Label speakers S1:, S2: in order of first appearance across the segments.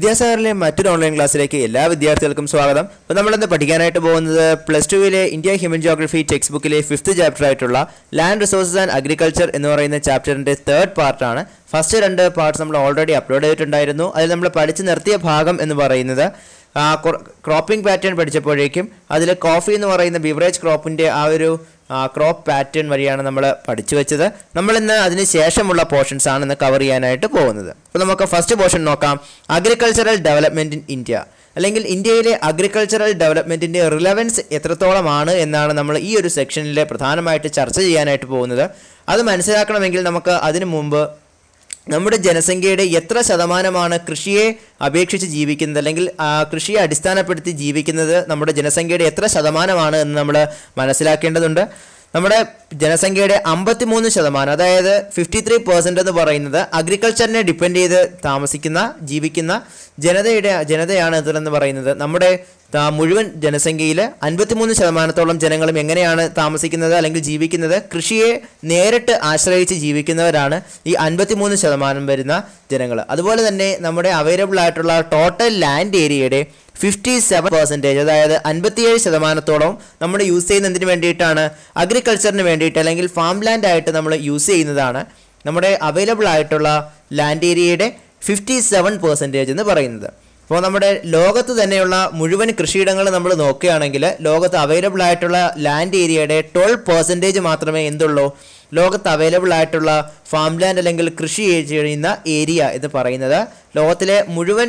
S1: വിദ്യാസാഗറിലെ മറ്റൊരു ഓൺലൈൻ ക്ലാസ്സിലേക്ക് എല്ലാ വിദ്യാർത്ഥികൾക്കും സ്വാഗതം അപ്പോൾ നമ്മളിന്ന് പഠിക്കാനായിട്ട് പോകുന്നത് പ്ലസ് ടുവിലെ ഇന്ത്യ ഹ്യൂമൻ ജോഗ്രഫി ടെക്സ്റ്റ് ബുക്കിലെ ഫിഫ്ത്ത് ചാപ്റ്റർ ആയിട്ടുള്ള ലാൻഡ് റിസോഴ്സസ് ആൻഡ് അഗ്രികൾച്ചർ എന്ന് പറയുന്ന ചാപ്റ്ററിൻ്റെ തേർഡ് പാർട്ടാണ് ഫസ്റ്റ് രണ്ട് പാർട്സ് നമ്മൾ ഓൾറെഡി അപ്ലോഡ് ചെയ്തിട്ടുണ്ടായിരുന്നു അതിൽ നമ്മൾ പഠിച്ച് നിർത്തിയ ഭാഗം എന്ന് പറയുന്നത് ക്രോപ്പിംഗ് പാറ്റേൺ പഠിച്ചപ്പോഴേക്കും അതിൽ കോഫി എന്ന് പറയുന്ന ബിവറേജ് ക്രോപ്പിൻ്റെ ആ ഒരു ക്രോപ്പ് പാറ്റേൺ വഴിയാണ് നമ്മൾ പഠിച്ചു വെച്ചത് നമ്മൾ ഇന്ന് അതിന് ശേഷമുള്ള പോർഷൻസ് ആണ് ഇന്ന് കവർ ചെയ്യാനായിട്ട് പോകുന്നത് അപ്പോൾ നമുക്ക് ഫസ്റ്റ് പോർഷൻ നോക്കാം അഗ്രികൾച്ചറൽ ഡെവലപ്മെൻറ്റ് ഇൻ ഇന്ത്യ അല്ലെങ്കിൽ ഇന്ത്യയിലെ അഗ്രികൾച്ചറൽ ഡെവലപ്മെൻറ്റിൻ്റെ റിലവൻസ് എത്രത്തോളമാണ് എന്നാണ് നമ്മൾ ഈ ഒരു സെക്ഷനിൽ പ്രധാനമായിട്ട് ചർച്ച ചെയ്യാനായിട്ട് പോകുന്നത് അത് മനസ്സിലാക്കണമെങ്കിൽ നമുക്ക് അതിനു മുമ്പ് നമ്മുടെ ജനസംഖ്യയുടെ എത്ര ശതമാനമാണ് കൃഷിയെ അപേക്ഷിച്ച് ജീവിക്കുന്നത് അല്ലെങ്കിൽ ആ കൃഷിയെ അടിസ്ഥാനപ്പെടുത്തി ജീവിക്കുന്നത് നമ്മുടെ ജനസംഖ്യയുടെ എത്ര ശതമാനമാണ് എന്ന് നമ്മൾ മനസ്സിലാക്കേണ്ടതുണ്ട് നമ്മുടെ ജനസംഖ്യയുടെ അമ്പത്തിമൂന്ന് ശതമാനം അതായത് ഫിഫ്റ്റി ത്രീ പെർസെൻ്റ് എന്ന് പറയുന്നത് അഗ്രികൾച്ചറിനെ ഡിപ്പെൻഡ് ചെയ്ത് താമസിക്കുന്ന ജീവിക്കുന്ന ജനതയുടെ ജനതയാണ് ഇതിലെന്ന് പറയുന്നത് നമ്മുടെ ത- മുഴുവൻ ജനസംഖ്യയിൽ അൻപത്തിമൂന്ന് ശതമാനത്തോളം ജനങ്ങളും എങ്ങനെയാണ് താമസിക്കുന്നത് അല്ലെങ്കിൽ ജീവിക്കുന്നത് കൃഷിയെ നേരിട്ട് ആശ്രയിച്ച് ജീവിക്കുന്നവരാണ് ഈ അൻപത്തിമൂന്ന് ശതമാനം വരുന്ന ജനങ്ങൾ അതുപോലെ തന്നെ നമ്മുടെ അവൈലബിൾ ആയിട്ടുള്ള ടോട്ടൽ ലാൻഡ് ഏരിയയുടെ ഫിഫ്റ്റി സെവൻ പെർസെൻറ്റേജ് അതായത് അൻപത്തിയേഴ് ശതമാനത്തോളം നമ്മൾ യൂസ് ചെയ്യുന്ന എന്തിനു വേണ്ടിയിട്ടാണ് അഗ്രികൾച്ചറിന് വേണ്ടിയിട്ട് അല്ലെങ്കിൽ ഫാം ലാൻഡ് ആയിട്ട് നമ്മൾ യൂസ് ചെയ്യുന്നതാണ് നമ്മുടെ അവൈലബിൾ ആയിട്ടുള്ള ലാൻഡ് ഏരിയയുടെ ഫിഫ്റ്റി സെവൻ പെർസെൻറ്റേജ് എന്ന് പറയുന്നത് അപ്പോൾ നമ്മുടെ ലോകത്ത് തന്നെയുള്ള മുഴുവൻ കൃഷിയിടങ്ങൾ നമ്മൾ നോക്കുകയാണെങ്കിൽ ലോകത്ത് അവൈലബിൾ ആയിട്ടുള്ള ലാൻഡ് ഏരിയയുടെ ട്വൽവ് പെർസെൻറ്റേജ് മാത്രമേ എന്തുള്ളൂ ലോകത്ത് അവൈലബിൾ ആയിട്ടുള്ള ഫാം ലാൻഡ് അല്ലെങ്കിൽ കൃഷി ചെയ്യുന്ന ഏരിയ എന്ന് പറയുന്നത് ലോകത്തിലെ മുഴുവൻ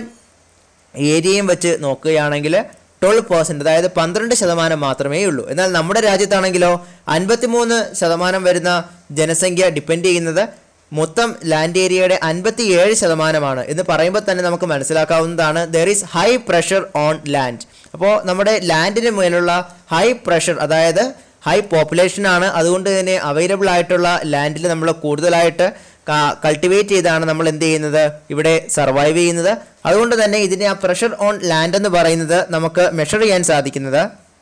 S1: ഏരിയയും വെച്ച് നോക്കുകയാണെങ്കിൽ ട്വൽവ് പെർസെൻറ്റ് അതായത് പന്ത്രണ്ട് ശതമാനം മാത്രമേ ഉള്ളൂ എന്നാൽ നമ്മുടെ രാജ്യത്താണെങ്കിലോ അൻപത്തിമൂന്ന് ശതമാനം വരുന്ന ജനസംഖ്യ ഡിപ്പെൻഡ് ചെയ്യുന്നത് മൊത്തം ലാൻഡ് ഏരിയയുടെ അൻപത്തി ഏഴ് ശതമാനമാണ് എന്ന് പറയുമ്പോൾ തന്നെ നമുക്ക് മനസ്സിലാക്കാവുന്നതാണ് there is high pressure on land അപ്പോൾ നമ്മുടെ ലാൻഡിന് മേലുള്ള ഹൈ പ്രഷർ അതായത് ഹൈ പോപ്പുലേഷൻ ആണ് അതുകൊണ്ട് തന്നെ അവൈലബിൾ ആയിട്ടുള്ള ലാൻഡിൽ നമ്മൾ കൂടുതലായിട്ട് കൾട്ടിവേറ്റ് ചെയ്താണ് നമ്മൾ എന്ത് ചെയ്യുന്നത് ഇവിടെ സർവൈവ് ചെയ്യുന്നത് അതുകൊണ്ട് തന്നെ ഇതിൻ്റെ ആ പ്രഷർ ഓൺ ലാൻഡ് എന്ന് പറയുന്നത് നമുക്ക് മെഷർ ചെയ്യാൻ സാധിക്കുന്നത്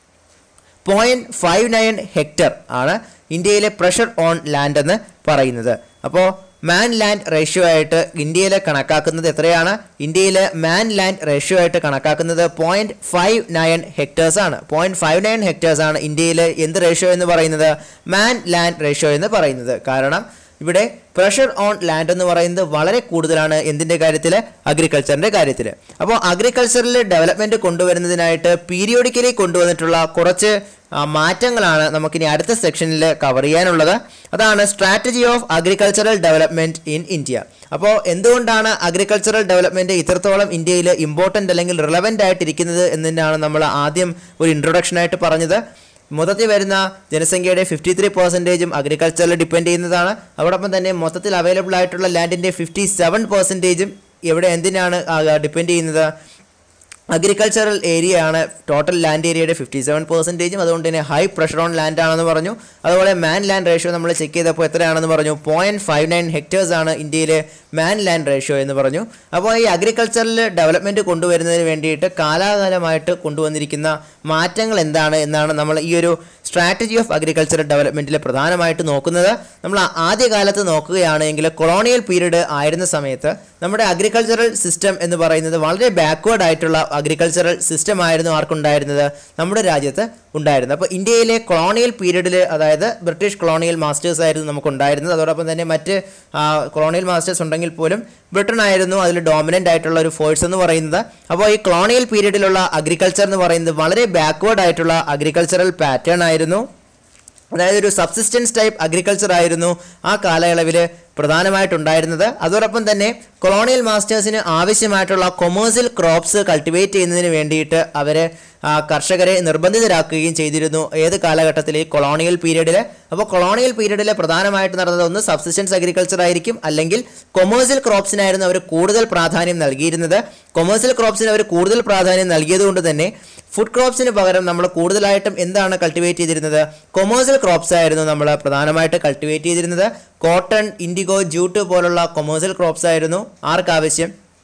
S1: പോയിൻറ്റ് ഫൈവ് നയൻ ഹെക്ടർ ആണ് ഇന്ത്യയിലെ പ്രഷർ ഓൺ ലാൻഡ് എന്ന് പറയുന്നത് അപ്പോൾ മാൻ ലാൻഡ് റേഷ്യോ ആയിട്ട് ഇന്ത്യയിൽ കണക്കാക്കുന്നത് എത്രയാണ് ഇന്ത്യയിലെ മാൻ ലാൻഡ് റേഷ്യോ ആയിട്ട് കണക്കാക്കുന്നത് പോയിൻറ്റ് ഫൈവ് നയൻ ഹെക്ടേഴ്സ് ആണ് പോയിൻറ്റ് ഫൈവ് നയൻ ഹെക്ടേഴ്സ് ആണ് ഇന്ത്യയിൽ എന്ത് റേഷ്യോ എന്ന് പറയുന്നത് മാൻ ലാൻഡ് റേഷ്യോ എന്ന് പറയുന്നത് കാരണം ഇവിടെ പ്രഷർ ഓൺ ലാൻഡ് എന്ന് പറയുന്നത് വളരെ കൂടുതലാണ് എന്തിൻ്റെ കാര്യത്തിൽ അഗ്രികൾച്ചറിൻ്റെ കാര്യത്തിൽ അപ്പോൾ അഗ്രികൾച്ചറിൽ ഡെവലപ്മെൻറ്റ് കൊണ്ടുവരുന്നതിനായിട്ട് പീരിയോഡിക്കലി കൊണ്ടുവന്നിട്ടുള്ള കുറച്ച് ആ, മാറ്റങ്ങളാണ് നമുക്കിനി അടുത്ത സെക്ഷനിൽ കവർ ചെയ്യാനുള്ളത് അതാണ് strategy of agricultural development in India അപ്പോൾ എന്തുകൊണ്ടാണ് അഗ്രികൾച്ചറൽ ഡെവലപ്മെൻറ്റ് ഇത്രത്തോളം ഇന്ത്യയിൽ ഇമ്പോർട്ടൻ്റ് അല്ലെങ്കിൽ റിലവൻ്റ് ആയിട്ടിരിക്കുന്നത് എന്നതിനാണ് നമ്മൾ ആദ്യം ഒരു ഇൻട്രൊഡക്ഷനായിട്ട് പറഞ്ഞത് മൊത്തത്തിൽ വരുന്ന ജനസംഖ്യയുടെ ഫിഫ്റ്റി ത്രീ പെർസെൻറ്റേജും അഗ്രികൾച്ചറിൽ ഡിപ്പെൻഡ് ചെയ്യുന്നതാണ് അതോടൊപ്പം തന്നെ മൊത്തത്തിൽ അവൈലബിൾ ആയിട്ടുള്ള ലാൻഡിൻ്റെ ഫിഫ്റ്റി സെവൻ പെർസെൻറ്റേജും എവിടെ എന്തിനാണ് ഡിപ്പെൻഡ് ചെയ്യുന്നത് അഗ്രികൾച്ചറൽ ഏരിയ ആണ് ടോട്ടൽ ലാൻഡ് ഏരിയയുടെ ഫിഫ്റ്റി സെവൻ പെർസെൻറ്റേജും അതുകൊണ്ട് തന്നെ ഹൈ പ്രഷർ ഓൺ ലാൻഡ് ആണെന്ന് പറഞ്ഞു അതുപോലെ മാൻ ലാൻഡ് റേഷ്യോ നമ്മൾ ചെക്ക് ചെയ്തപ്പോൾ എത്രയാണെന്ന് പറഞ്ഞു പോയിൻറ്റ് ഫൈവ് നയൻ ഹെക്ടേഴ്സ് ആണ് ഇന്ത്യയിലെ മാൻ ലാൻഡ് റേഷ്യോ എന്ന് പറഞ്ഞു അപ്പോൾ ഈ അഗ്രികൾച്ചറിൽ ഡെവലപ്മെൻറ്റ് കൊണ്ടുവരുന്നതിന് വേണ്ടിയിട്ട് കാലാകാലമായിട്ട് കൊണ്ടുവന്നിരിക്കുന്ന മാറ്റങ്ങൾ എന്താണ് എന്നാണ് നമ്മൾ ഈ ഒരു സ്ട്രാറ്റജി ഓഫ് അഗ്രികൾച്ചറൽ ഡെവലപ്മെൻറ്റിൽ പ്രധാനമായിട്ട് നോക്കുന്നത് നമ്മൾ ആദ്യകാലത്ത് നോക്കുകയാണെങ്കിൽ കൊളോണിയൽ പീരീഡ് ആയിരുന്ന സമയത്ത് നമ്മുടെ അഗ്രികൾച്ചറൽ സിസ്റ്റം എന്ന് പറയുന്നത് വളരെ ബാക്ക്വേർഡ് ആയിട്ടുള്ള അഗ്രികൾച്ചറൽ സിസ്റ്റം ആയിരുന്നു ആർക്കുണ്ടായിരുന്നത് നമ്മുടെ രാജ്യത്ത് ഉണ്ടായിരുന്നത് അപ്പോൾ ഇന്ത്യയിലെ കൊളോണിയൽ പീരീഡിൽ അതായത് ബ്രിട്ടീഷ് കൊളോണിയൽ മാസ്റ്റേഴ്സ് ആയിരുന്നു നമുക്കുണ്ടായിരുന്നത് അതോടൊപ്പം തന്നെ മറ്റ് കൊളോണിയൽ മാസ്റ്റേഴ്സ് ഉണ്ടെങ്കിൽ പോലും ബ്രിട്ടൻ ആയിരുന്നു അതിൽ ഡോമിനൻ്റ് ആയിട്ടുള്ള ഒരു ഫോഴ്സ് എന്ന് പറയുന്നത് അപ്പോൾ ഈ കൊളോണിയൽ പീരീഡിലുള്ള അഗ്രികൾച്ചർ എന്ന് പറയുന്നത് വളരെ ബാക്ക്വേർഡ് ആയിട്ടുള്ള അഗ്രികൾച്ചറൽ പാറ്റേൺ ആയിരുന്നു അതായത് ഒരു സബ്സിസ്റ്റൻസ് ടൈപ്പ് അഗ്രികൾച്ചർ ആയിരുന്നു ആ കാലയളവിൽ പ്രധാനമായിട്ടുണ്ടായിരുന്നത് അതോടൊപ്പം തന്നെ കൊളോണിയൽ മാസ്റ്റേഴ്സിന് ആവശ്യമായിട്ടുള്ള കൊമേഴ്സ്യൽ ക്രോപ്സ് കൾട്ടിവേറ്റ് ചെയ്യുന്നതിന് വേണ്ടിയിട്ട് അവർ കർഷകരെ നിർബന്ധിതരാക്കുകയും ചെയ്തിരുന്നു ഏത് കാലഘട്ടത്തിൽ ഈ കൊളോണിയൽ പീരീഡിൽ അപ്പോൾ കൊളോണിയൽ പീരീഡിൽ പ്രധാനമായിട്ട് നടന്നത് ഒന്ന് സബ്സിസ്റ്റൻസ് അഗ്രികൾച്ചർ ആയിരിക്കും അല്ലെങ്കിൽ കൊമേഴ്സ്യൽ ക്രോപ്സിനായിരുന്നു അവർ കൂടുതൽ പ്രാധാന്യം നൽകിയിരുന്നത് കൊമേഴ്സ്യൽ ക്രോപ്സിന് അവർ കൂടുതൽ പ്രാധാന്യം നൽകിയതുകൊണ്ട് തന്നെ ഫുഡ് ക്രോപ്സിന് പകരം നമ്മൾ കൂടുതലായിട്ടും എന്താണ് കൾട്ടിവേറ്റ് ചെയ്തിരുന്നത് കൊമേഴ്സ്യൽ ക്രോപ്സ് ആയിരുന്നു നമ്മൾ പ്രധാനമായിട്ട് കൾട്ടിവേറ്റ് ചെയ്തിരുന്നത് കോട്ടൺ ഇൻഡിഗോ ജൂട്ട് പോലുള്ള കൊമേഴ്സ്യൽ ക്രോപ്സ് ആയിരുന്നു ആർക്കാവശ്യം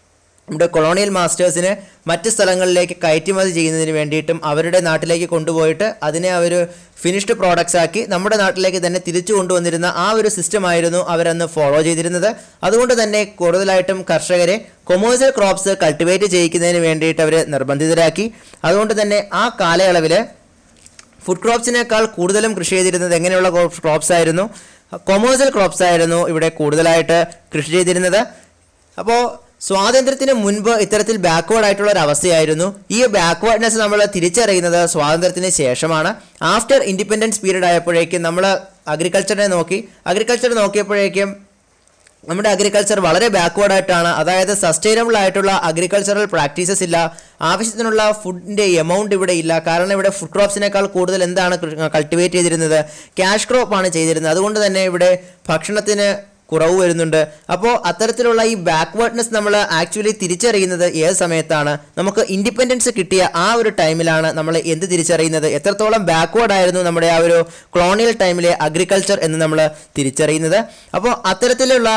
S1: നമ്മുടെ കൊളോണിയൽ മാസ്റ്റേഴ്സിന് മറ്റ് സ്ഥലങ്ങളിലേക്ക് കയറ്റുമതി ചെയ്യുന്നതിന് വേണ്ടിയിട്ടും അവരുടെ നാട്ടിലേക്ക് കൊണ്ടുപോയിട്ട് അതിനെ അവർ ഫിനിഷ്ഡ് പ്രോഡക്ട്സ് ആക്കി നമ്മുടെ നാട്ടിലേക്ക് തന്നെ തിരിച്ചു കൊണ്ടുവന്നിരുന്ന ആ ഒരു സിസ്റ്റം ആയിരുന്നു അവരന്ന് ഫോളോ ചെയ്തിരുന്നത് അതുകൊണ്ട് തന്നെ കൂടുതലായിട്ടും കർഷകരെ കൊമേഴ്സ്യൽ ക്രോപ്സ് കൾട്ടിവേറ്റ് ചെയ്യിക്കുന്നതിന് വേണ്ടിയിട്ട് അവർ നിർബന്ധിതരാക്കി അതുകൊണ്ട് തന്നെ ആ കാലയളവിൽ ഫുഡ് ക്രോപ്സിനേക്കാൾ കൂടുതലും കൃഷി ചെയ്തിരുന്നത് എങ്ങനെയുള്ള ക്രോപ്സ് ആയിരുന്നു കൊമേഴ്സ്യൽ ക്രോപ്സ് ആയിരുന്നു ഇവിടെ കൂടുതലായിട്ട് കൃഷി ചെയ്തിരുന്നത് അപ്പോൾ സ്വാതന്ത്ര്യത്തിന് മുൻപ് ഇത്തരത്തിൽ ബാക്ക്വേർഡ് ആയിട്ടുള്ള ഒരു അവസ്ഥയായിരുന്നു ഈ ബാക്ക്വേർഡ്നെസ് നമ്മൾ തിരിച്ചറിയുന്നത് സ്വാതന്ത്ര്യത്തിന് ശേഷമാണ് ആഫ്റ്റർ ഇൻഡിപെൻഡൻസ് പീരീഡ് ആയപ്പോഴേക്കും നമ്മൾ അഗ്രികൾച്ചറിനെ നോക്കി അഗ്രികൾച്ചർ നോക്കിയപ്പോഴേക്കും നമ്മുടെ അഗ്രികൾച്ചർ വളരെ ബാക്ക്വേർഡ് ആയിട്ടാണ് അതായത് സസ്റ്റൈനബിൾ ആയിട്ടുള്ള അഗ്രികൾച്ചറൽ പ്രാക്ടീസസ് ഇല്ല ആവശ്യത്തിനുള്ള ഫുഡിൻ്റെ എമൗണ്ട് ഇവിടെ ഇല്ല കാരണം ഇവിടെ ഫുഡ് ക്രോപ്സിനേക്കാൾ കൂടുതൽ എന്താണ് കൾട്ടിവേറ്റ് ചെയ്തിരുന്നത് ക്യാഷ് ക്രോപ്പ് ആണ് ചെയ്തിരുന്നത് അതുകൊണ്ട് തന്നെ ഇവിടെ ഭക്ഷണത്തിന് കുറവ് വരുന്നുണ്ട് അപ്പോൾ അത്തരത്തിലുള്ള ഈ ബാക്ക്വേർഡ്നെസ് നമ്മൾ ആക്ച്വലി തിരിച്ചറിയുന്നത് ഏത് സമയത്താണ് നമുക്ക് ഇൻഡിപെൻഡൻസ് കിട്ടിയ ആ ഒരു ടൈമിലാണ് നമ്മൾ എന്ത് തിരിച്ചറിയുന്നത് എത്രത്തോളം ബാക്ക്വേർഡ് ആയിരുന്നു നമ്മുടെ ആ ഒരു കൊളോണിയൽ ടൈമിലെ അഗ്രികൾച്ചർ എന്ന് നമ്മൾ തിരിച്ചറിയുന്നത് അപ്പോൾ അത്തരത്തിലുള്ള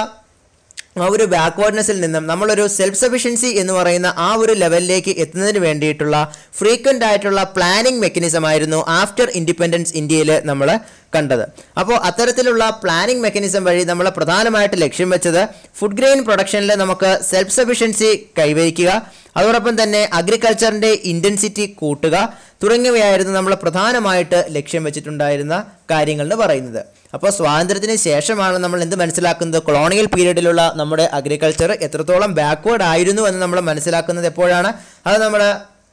S1: ആ ഒരു ബാക്ക്വേർഡ്നെസ്സിൽ നിന്നും നമ്മളൊരു സെൽഫ് സഫിഷ്യൻസി എന്ന് പറയുന്ന ആ ഒരു ലെവലിലേക്ക് എത്തുന്നതിന് വേണ്ടിയിട്ടുള്ള ഫ്രീക്വൻ്റ് ആയിട്ടുള്ള പ്ലാനിംഗ് മെക്കാനിസം ആയിരുന്നു ആഫ്റ്റർ ഇൻഡിപെൻഡൻസ് ഇന്ത്യയിൽ നമ്മൾ കണ്ടത് അപ്പോൾ അത്തരത്തിലുള്ള പ്ലാനിംഗ് മെക്കാനിസം വഴി നമ്മൾ പ്രധാനമായിട്ട് ലക്ഷ്യം വെച്ചത് ഫുഡ് ഗ്രെയിൻ പ്രൊഡക്ഷനിൽ നമുക്ക് സെൽഫ് സഫിഷ്യൻസി കൈവരിക്കുക അതോടൊപ്പം തന്നെ അഗ്രികൾച്ചറിൻ്റെ ഇൻറ്റൻസിറ്റി കൂട്ടുക തുടങ്ങിയവയായിരുന്നു നമ്മൾ പ്രധാനമായിട്ട് ലക്ഷ്യം വെച്ചിട്ടുണ്ടായിരുന്ന കാര്യങ്ങൾ എന്ന് പറയുന്നത് അപ്പോൾ സ്വാതന്ത്ര്യത്തിന് ശേഷമാണ് നമ്മൾ എന്ത് മനസ്സിലാക്കുന്നത് കൊളോണിയൽ പീരീഡിലുള്ള നമ്മുടെ അഗ്രികൾച്ചർ എത്രത്തോളം ബാക്ക്വേർഡ് ആയിരുന്നു എന്ന് നമ്മൾ മനസ്സിലാക്കുന്നത് എപ്പോഴാണ് അത് നമ്മൾ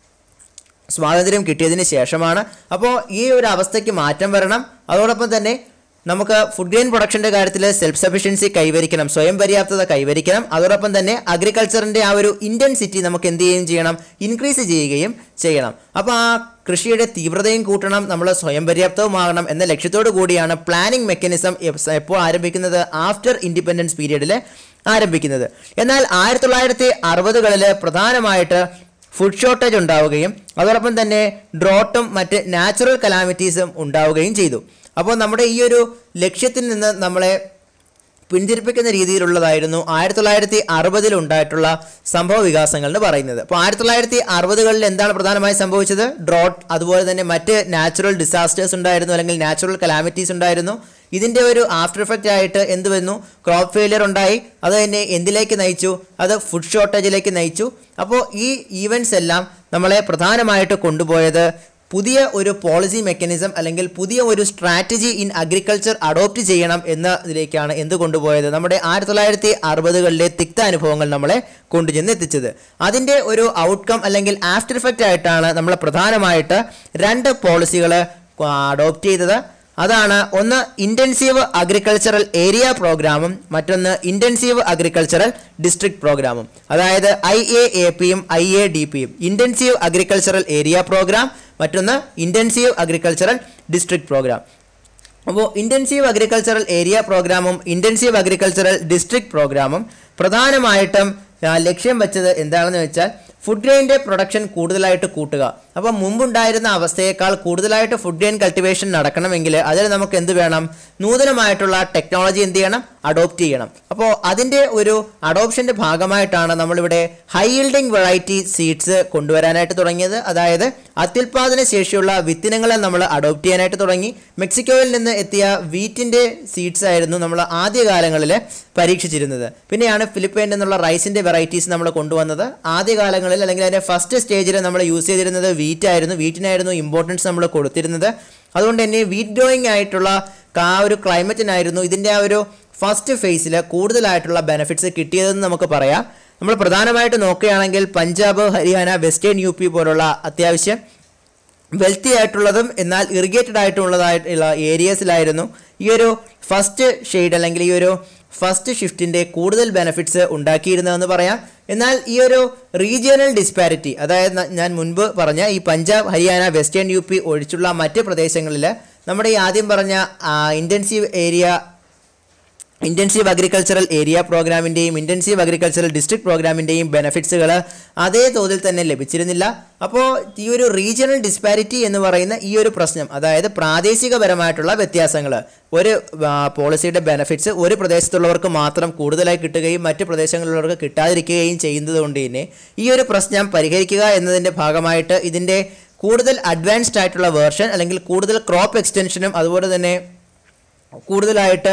S1: സ്വാതന്ത്ര്യം കിട്ടിയതിന് ശേഷമാണ് അപ്പോൾ ഈ ഒരു അവസ്ഥയ്ക്ക് മാറ്റം വരണം അതോടൊപ്പം തന്നെ നമുക്ക് ഫുഡ് ഗ്രെയിൻ പ്രൊഡക്ഷൻ്റെ കാര്യത്തിൽ സെൽഫ് സഫിഷ്യൻസി കൈവരിക്കണം സ്വയം പര്യാപ്തത കൈവരിക്കണം അതോടൊപ്പം തന്നെ അഗ്രികൾച്ചറിൻ്റെ ആ ഒരു ഇൻറ്റൻസിറ്റി നമുക്ക് എന്ത് ചെയ്യുകയും ചെയ്യണം ഇൻക്രീസ് ചെയ്യുകയും ചെയ്യണം അപ്പോൾ ആ കൃഷിയുടെ തീവ്രതയും കൂട്ടണം നമ്മൾ സ്വയം പര്യാപ്തവുമാകണം എന്ന ലക്ഷ്യത്തോടു കൂടിയാണ് പ്ലാനിംഗ് മെക്കാനിസം എപ്പോൾ ആരംഭിക്കുന്നത് ആഫ്റ്റർ ഇൻഡിപെൻഡൻസ് പീരീഡിൽ ആരംഭിക്കുന്നത് എന്നാൽ ആയിരത്തി തൊള്ളായിരത്തി അറുപതുകളിൽ പ്രധാനമായിട്ട് ഫുഡ് ഷോർട്ടേജ് ഉണ്ടാവുകയും അതോടൊപ്പം തന്നെ ഡ്രോട്ടും മറ്റ് നാച്ചുറൽ കലാമിറ്റീസും ഉണ്ടാവുകയും ചെയ്തു അപ്പോൾ നമ്മുടെ ഈ ഒരു ലക്ഷ്യത്തിൽ നിന്ന് നമ്മളെ പിന്തിരിപ്പിക്കുന്ന രീതിയിലുള്ളതായിരുന്നു ആയിരത്തി തൊള്ളായിരത്തി അറുപതിൽ ഉണ്ടായിട്ടുള്ള സംഭവ വികാസങ്ങൾ എന്ന് പറയുന്നത് അപ്പോൾ ആയിരത്തി തൊള്ളായിരത്തി അറുപതുകളിൽ എന്താണ് പ്രധാനമായി സംഭവിച്ചത് ഡ്രോട്ട് അതുപോലെ തന്നെ മറ്റ് നാച്ചുറൽ ഡിസാസ്റ്റേഴ്സ് ഉണ്ടായിരുന്നു അല്ലെങ്കിൽ നാച്ചുറൽ കലാമിറ്റീസ് ഉണ്ടായിരുന്നു ഇതിൻ്റെ ഒരു ആഫ്റ്റർ എഫക്റ്റ് ആയിട്ട് എന്ത് വന്നു ക്രോപ്പ് ഫെയിലിയർ ഉണ്ടായി അത് തന്നെ എന്തിലേക്ക് നയിച്ചു അത് ഫുഡ് ഷോർട്ടേജിലേക്ക് നയിച്ചു അപ്പോൾ ഈ ഈവൻറ്റ്സ് എല്ലാം നമ്മളെ പ്രധാനമായിട്ട് കൊണ്ടുപോയത് പുതിയ ഒരു പോളിസി മെക്കാനിസം അല്ലെങ്കിൽ പുതിയ ഒരു സ്ട്രാറ്റജി ഇൻ അഗ്രികൾച്ചർ അഡോപ്റ്റ് ചെയ്യണം എന്നതിലേക്കാണ് എന്ത് കൊണ്ടുപോയത് നമ്മുടെ ആയിരത്തി തൊള്ളായിരത്തി അറുപതുകളിലെ തിക്ത അനുഭവങ്ങൾ നമ്മളെ കൊണ്ടുചെന്ന് എത്തിച്ചത് അതിൻ്റെ ഒരു ഔട്ട്കം അല്ലെങ്കിൽ ആഫ്റ്റർ ഇഫക്റ്റ് ആയിട്ടാണ് നമ്മൾ പ്രധാനമായിട്ട് രണ്ട് പോളിസികൾ അഡോപ്റ്റ് ചെയ്തത് അതാണ് ഒന്ന് ഇൻറ്റൻസീവ് അഗ്രികൾച്ചറൽ ഏരിയ പ്രോഗ്രാമും മറ്റൊന്ന് ഇൻറ്റൻസീവ് അഗ്രികൾച്ചറൽ ഡിസ്ട്രിക്ട് പ്രോഗ്രാമും അതായത് ഐ എ എ പിയും ഐ എ ഡി പിയും ഇൻറ്റൻസീവ് അഗ്രികൾച്ചറൽ ഏരിയ പ്രോഗ്രാം മറ്റൊന്ന് ഇൻറ്റൻസീവ് അഗ്രികൾച്ചറൽ ഡിസ്ട്രിക്ട് പ്രോഗ്രാം അപ്പോൾ ഇൻറ്റൻസീവ് അഗ്രികൾച്ചറൽ ഏരിയ പ്രോഗ്രാമും ഇൻറ്റൻസീവ് അഗ്രികൾച്ചറൽ ഡിസ്ട്രിക്ട് പ്രോഗ്രാമും പ്രധാനമായിട്ടും ആ, ലക്ഷ്യം വെച്ചത് എന്താണെന്ന് വെച്ചാൽ ഫുഡ് ഗ്രെയിൻ്റെ പ്രൊഡക്ഷൻ കൂടുതലായിട്ട് കൂട്ടുക അപ്പോൾ മുമ്പുണ്ടായിരുന്ന അവസ്ഥയേക്കാൾ കൂടുതലായിട്ട് ഫുഡ് ഗ്രെയിൻ കൾട്ടിവേഷൻ നടക്കണമെങ്കിൽ അതിൽ നമുക്ക് എന്ത് വേണം നൂതനമായിട്ടുള്ള ടെക്നോളജി എന്ത് ചെയ്യണം അഡോപ്റ്റ് ചെയ്യണം അപ്പോൾ അതിൻ്റെ ഒരു അഡോപ്ഷൻ്റെ ഭാഗമായിട്ടാണ് നമ്മളിവിടെ ഹൈ ഈൽഡിംഗ് വെറൈറ്റി സീഡ്സ് കൊണ്ടുവരാനായിട്ട് തുടങ്ങിയത് അതായത് അത്യുൽപാദന ശേഷിയുള്ള വിത്തിനങ്ങളെ നമ്മൾ അഡോപ്റ്റ് ചെയ്യാനായിട്ട് തുടങ്ങി മെക്സിക്കോയിൽ നിന്ന് എത്തിയ വീറ്റിൻ്റെ സീഡ്സ് ആയിരുന്നു നമ്മൾ ആദ്യകാലങ്ങളിൽ പരീക്ഷിച്ചിരുന്നത് പിന്നെയാണ് ഫിലിപ്പൈനിൽ നിന്നുള്ള റൈസിൻ്റെ വെറൈറ്റീസ് നമ്മൾ കൊണ്ടുവന്നത് ആദ്യകാലങ്ങളിൽ അല്ലെങ്കിൽ അതിൻ്റെ ഫസ്റ്റ് സ്റ്റേജിൽ നമ്മൾ യൂസ് ചെയ്തിരുന്നത് വീറ്റ് ആയിരുന്നു വീറ്റിനായിരുന്നു ഇമ്പോർട്ടൻസ് നമ്മൾ കൊടുത്തിരുന്നത് അതുകൊണ്ട് തന്നെ വീറ്റ് ഗ്രോയിങ് ആയിട്ടുള്ള ആ ഒരു ക്ലൈമറ്റിനായിരുന്നു ഇതിൻ്റെ ആ ഒരു ഫസ്റ്റ് ഫേസിൽ കൂടുതലായിട്ടുള്ള ബെനിഫിറ്റ്സ് കിട്ടിയതെന്ന് നമുക്ക് പറയാം നമ്മൾ പ്രധാനമായിട്ട് നോക്കുകയാണെങ്കിൽ Punjab Haryana western U P പോലുള്ള അത്യാവശ്യം വെൽത്തി ആയിട്ടുള്ളതും എന്നാൽ ഇറിഗേറ്റഡ് ആയിട്ടുള്ളതായിട്ടുള്ള ഏരിയസിലായിരുന്നു ഈ ഒരു ഫസ്റ്റ് ഷെയ്ഡ് അല്ലെങ്കിൽ ഈ ഒരു ഫസ്റ്റ് ഷിഫ്റ്റിൻ്റെ കൂടുതൽ ബെനിഫിറ്റ്സ് ഉണ്ടാക്കിയിരുന്നതെന്ന് പറയാം എന്നാൽ ഈ ഒരു റീജിയണൽ ഡിസ്പാരിറ്റി അതായത് ന- ഞാൻ മുൻപ് പറഞ്ഞ ഈ Punjab Haryana western U P ഒഴിച്ചുള്ള മറ്റ് പ്രദേശങ്ങളിൽ നമ്മുടെ ഈ ആദ്യം പറഞ്ഞ intensive area intensive agricultural area പ്രോഗ്രാമിൻ്റെയും ഇൻറ്റൻസീവ് അഗ്രികൾച്ചറൽ ഡിസ്ട്രിക്ട് പ്രോഗ്രാമിൻ്റെയും ബെനഫിറ്റ്സുകൾ അതേ തോതിൽ തന്നെ ലഭിച്ചിരുന്നില്ല അപ്പോൾ ഈ ഒരു റീജിയണൽ ഡിസ്പാരിറ്റി എന്ന് പറയുന്ന ഈ ഒരു പ്രശ്നം അതായത് പ്രാദേശികപരമായിട്ടുള്ള വ്യത്യാസങ്ങൾ ഒരു ആ, പോളിസിയുടെ ബെനഫിറ്റ്സ് ഒരു പ്രദേശത്തുള്ളവർക്ക് മാത്രം കൂടുതലായി കിട്ടുകയും മറ്റ് പ്രദേശങ്ങളിലുള്ളവർക്ക് കിട്ടാതിരിക്കുകയും ചെയ്യുന്നത് കൊണ്ട് തന്നെ ഈ ഒരു പ്രശ്നം പരിഹരിക്കുക എന്നതിൻ്റെ ഭാഗമായിട്ട് ഇതിൻ്റെ കൂടുതൽ അഡ്വാൻസ്ഡ് ആയിട്ടുള്ള വേർഷൻ അല്ലെങ്കിൽ കൂടുതൽ ക്രോപ്പ് എക്സ്റ്റൻഷനും അതുപോലെ തന്നെ കൂടുതലായിട്ട്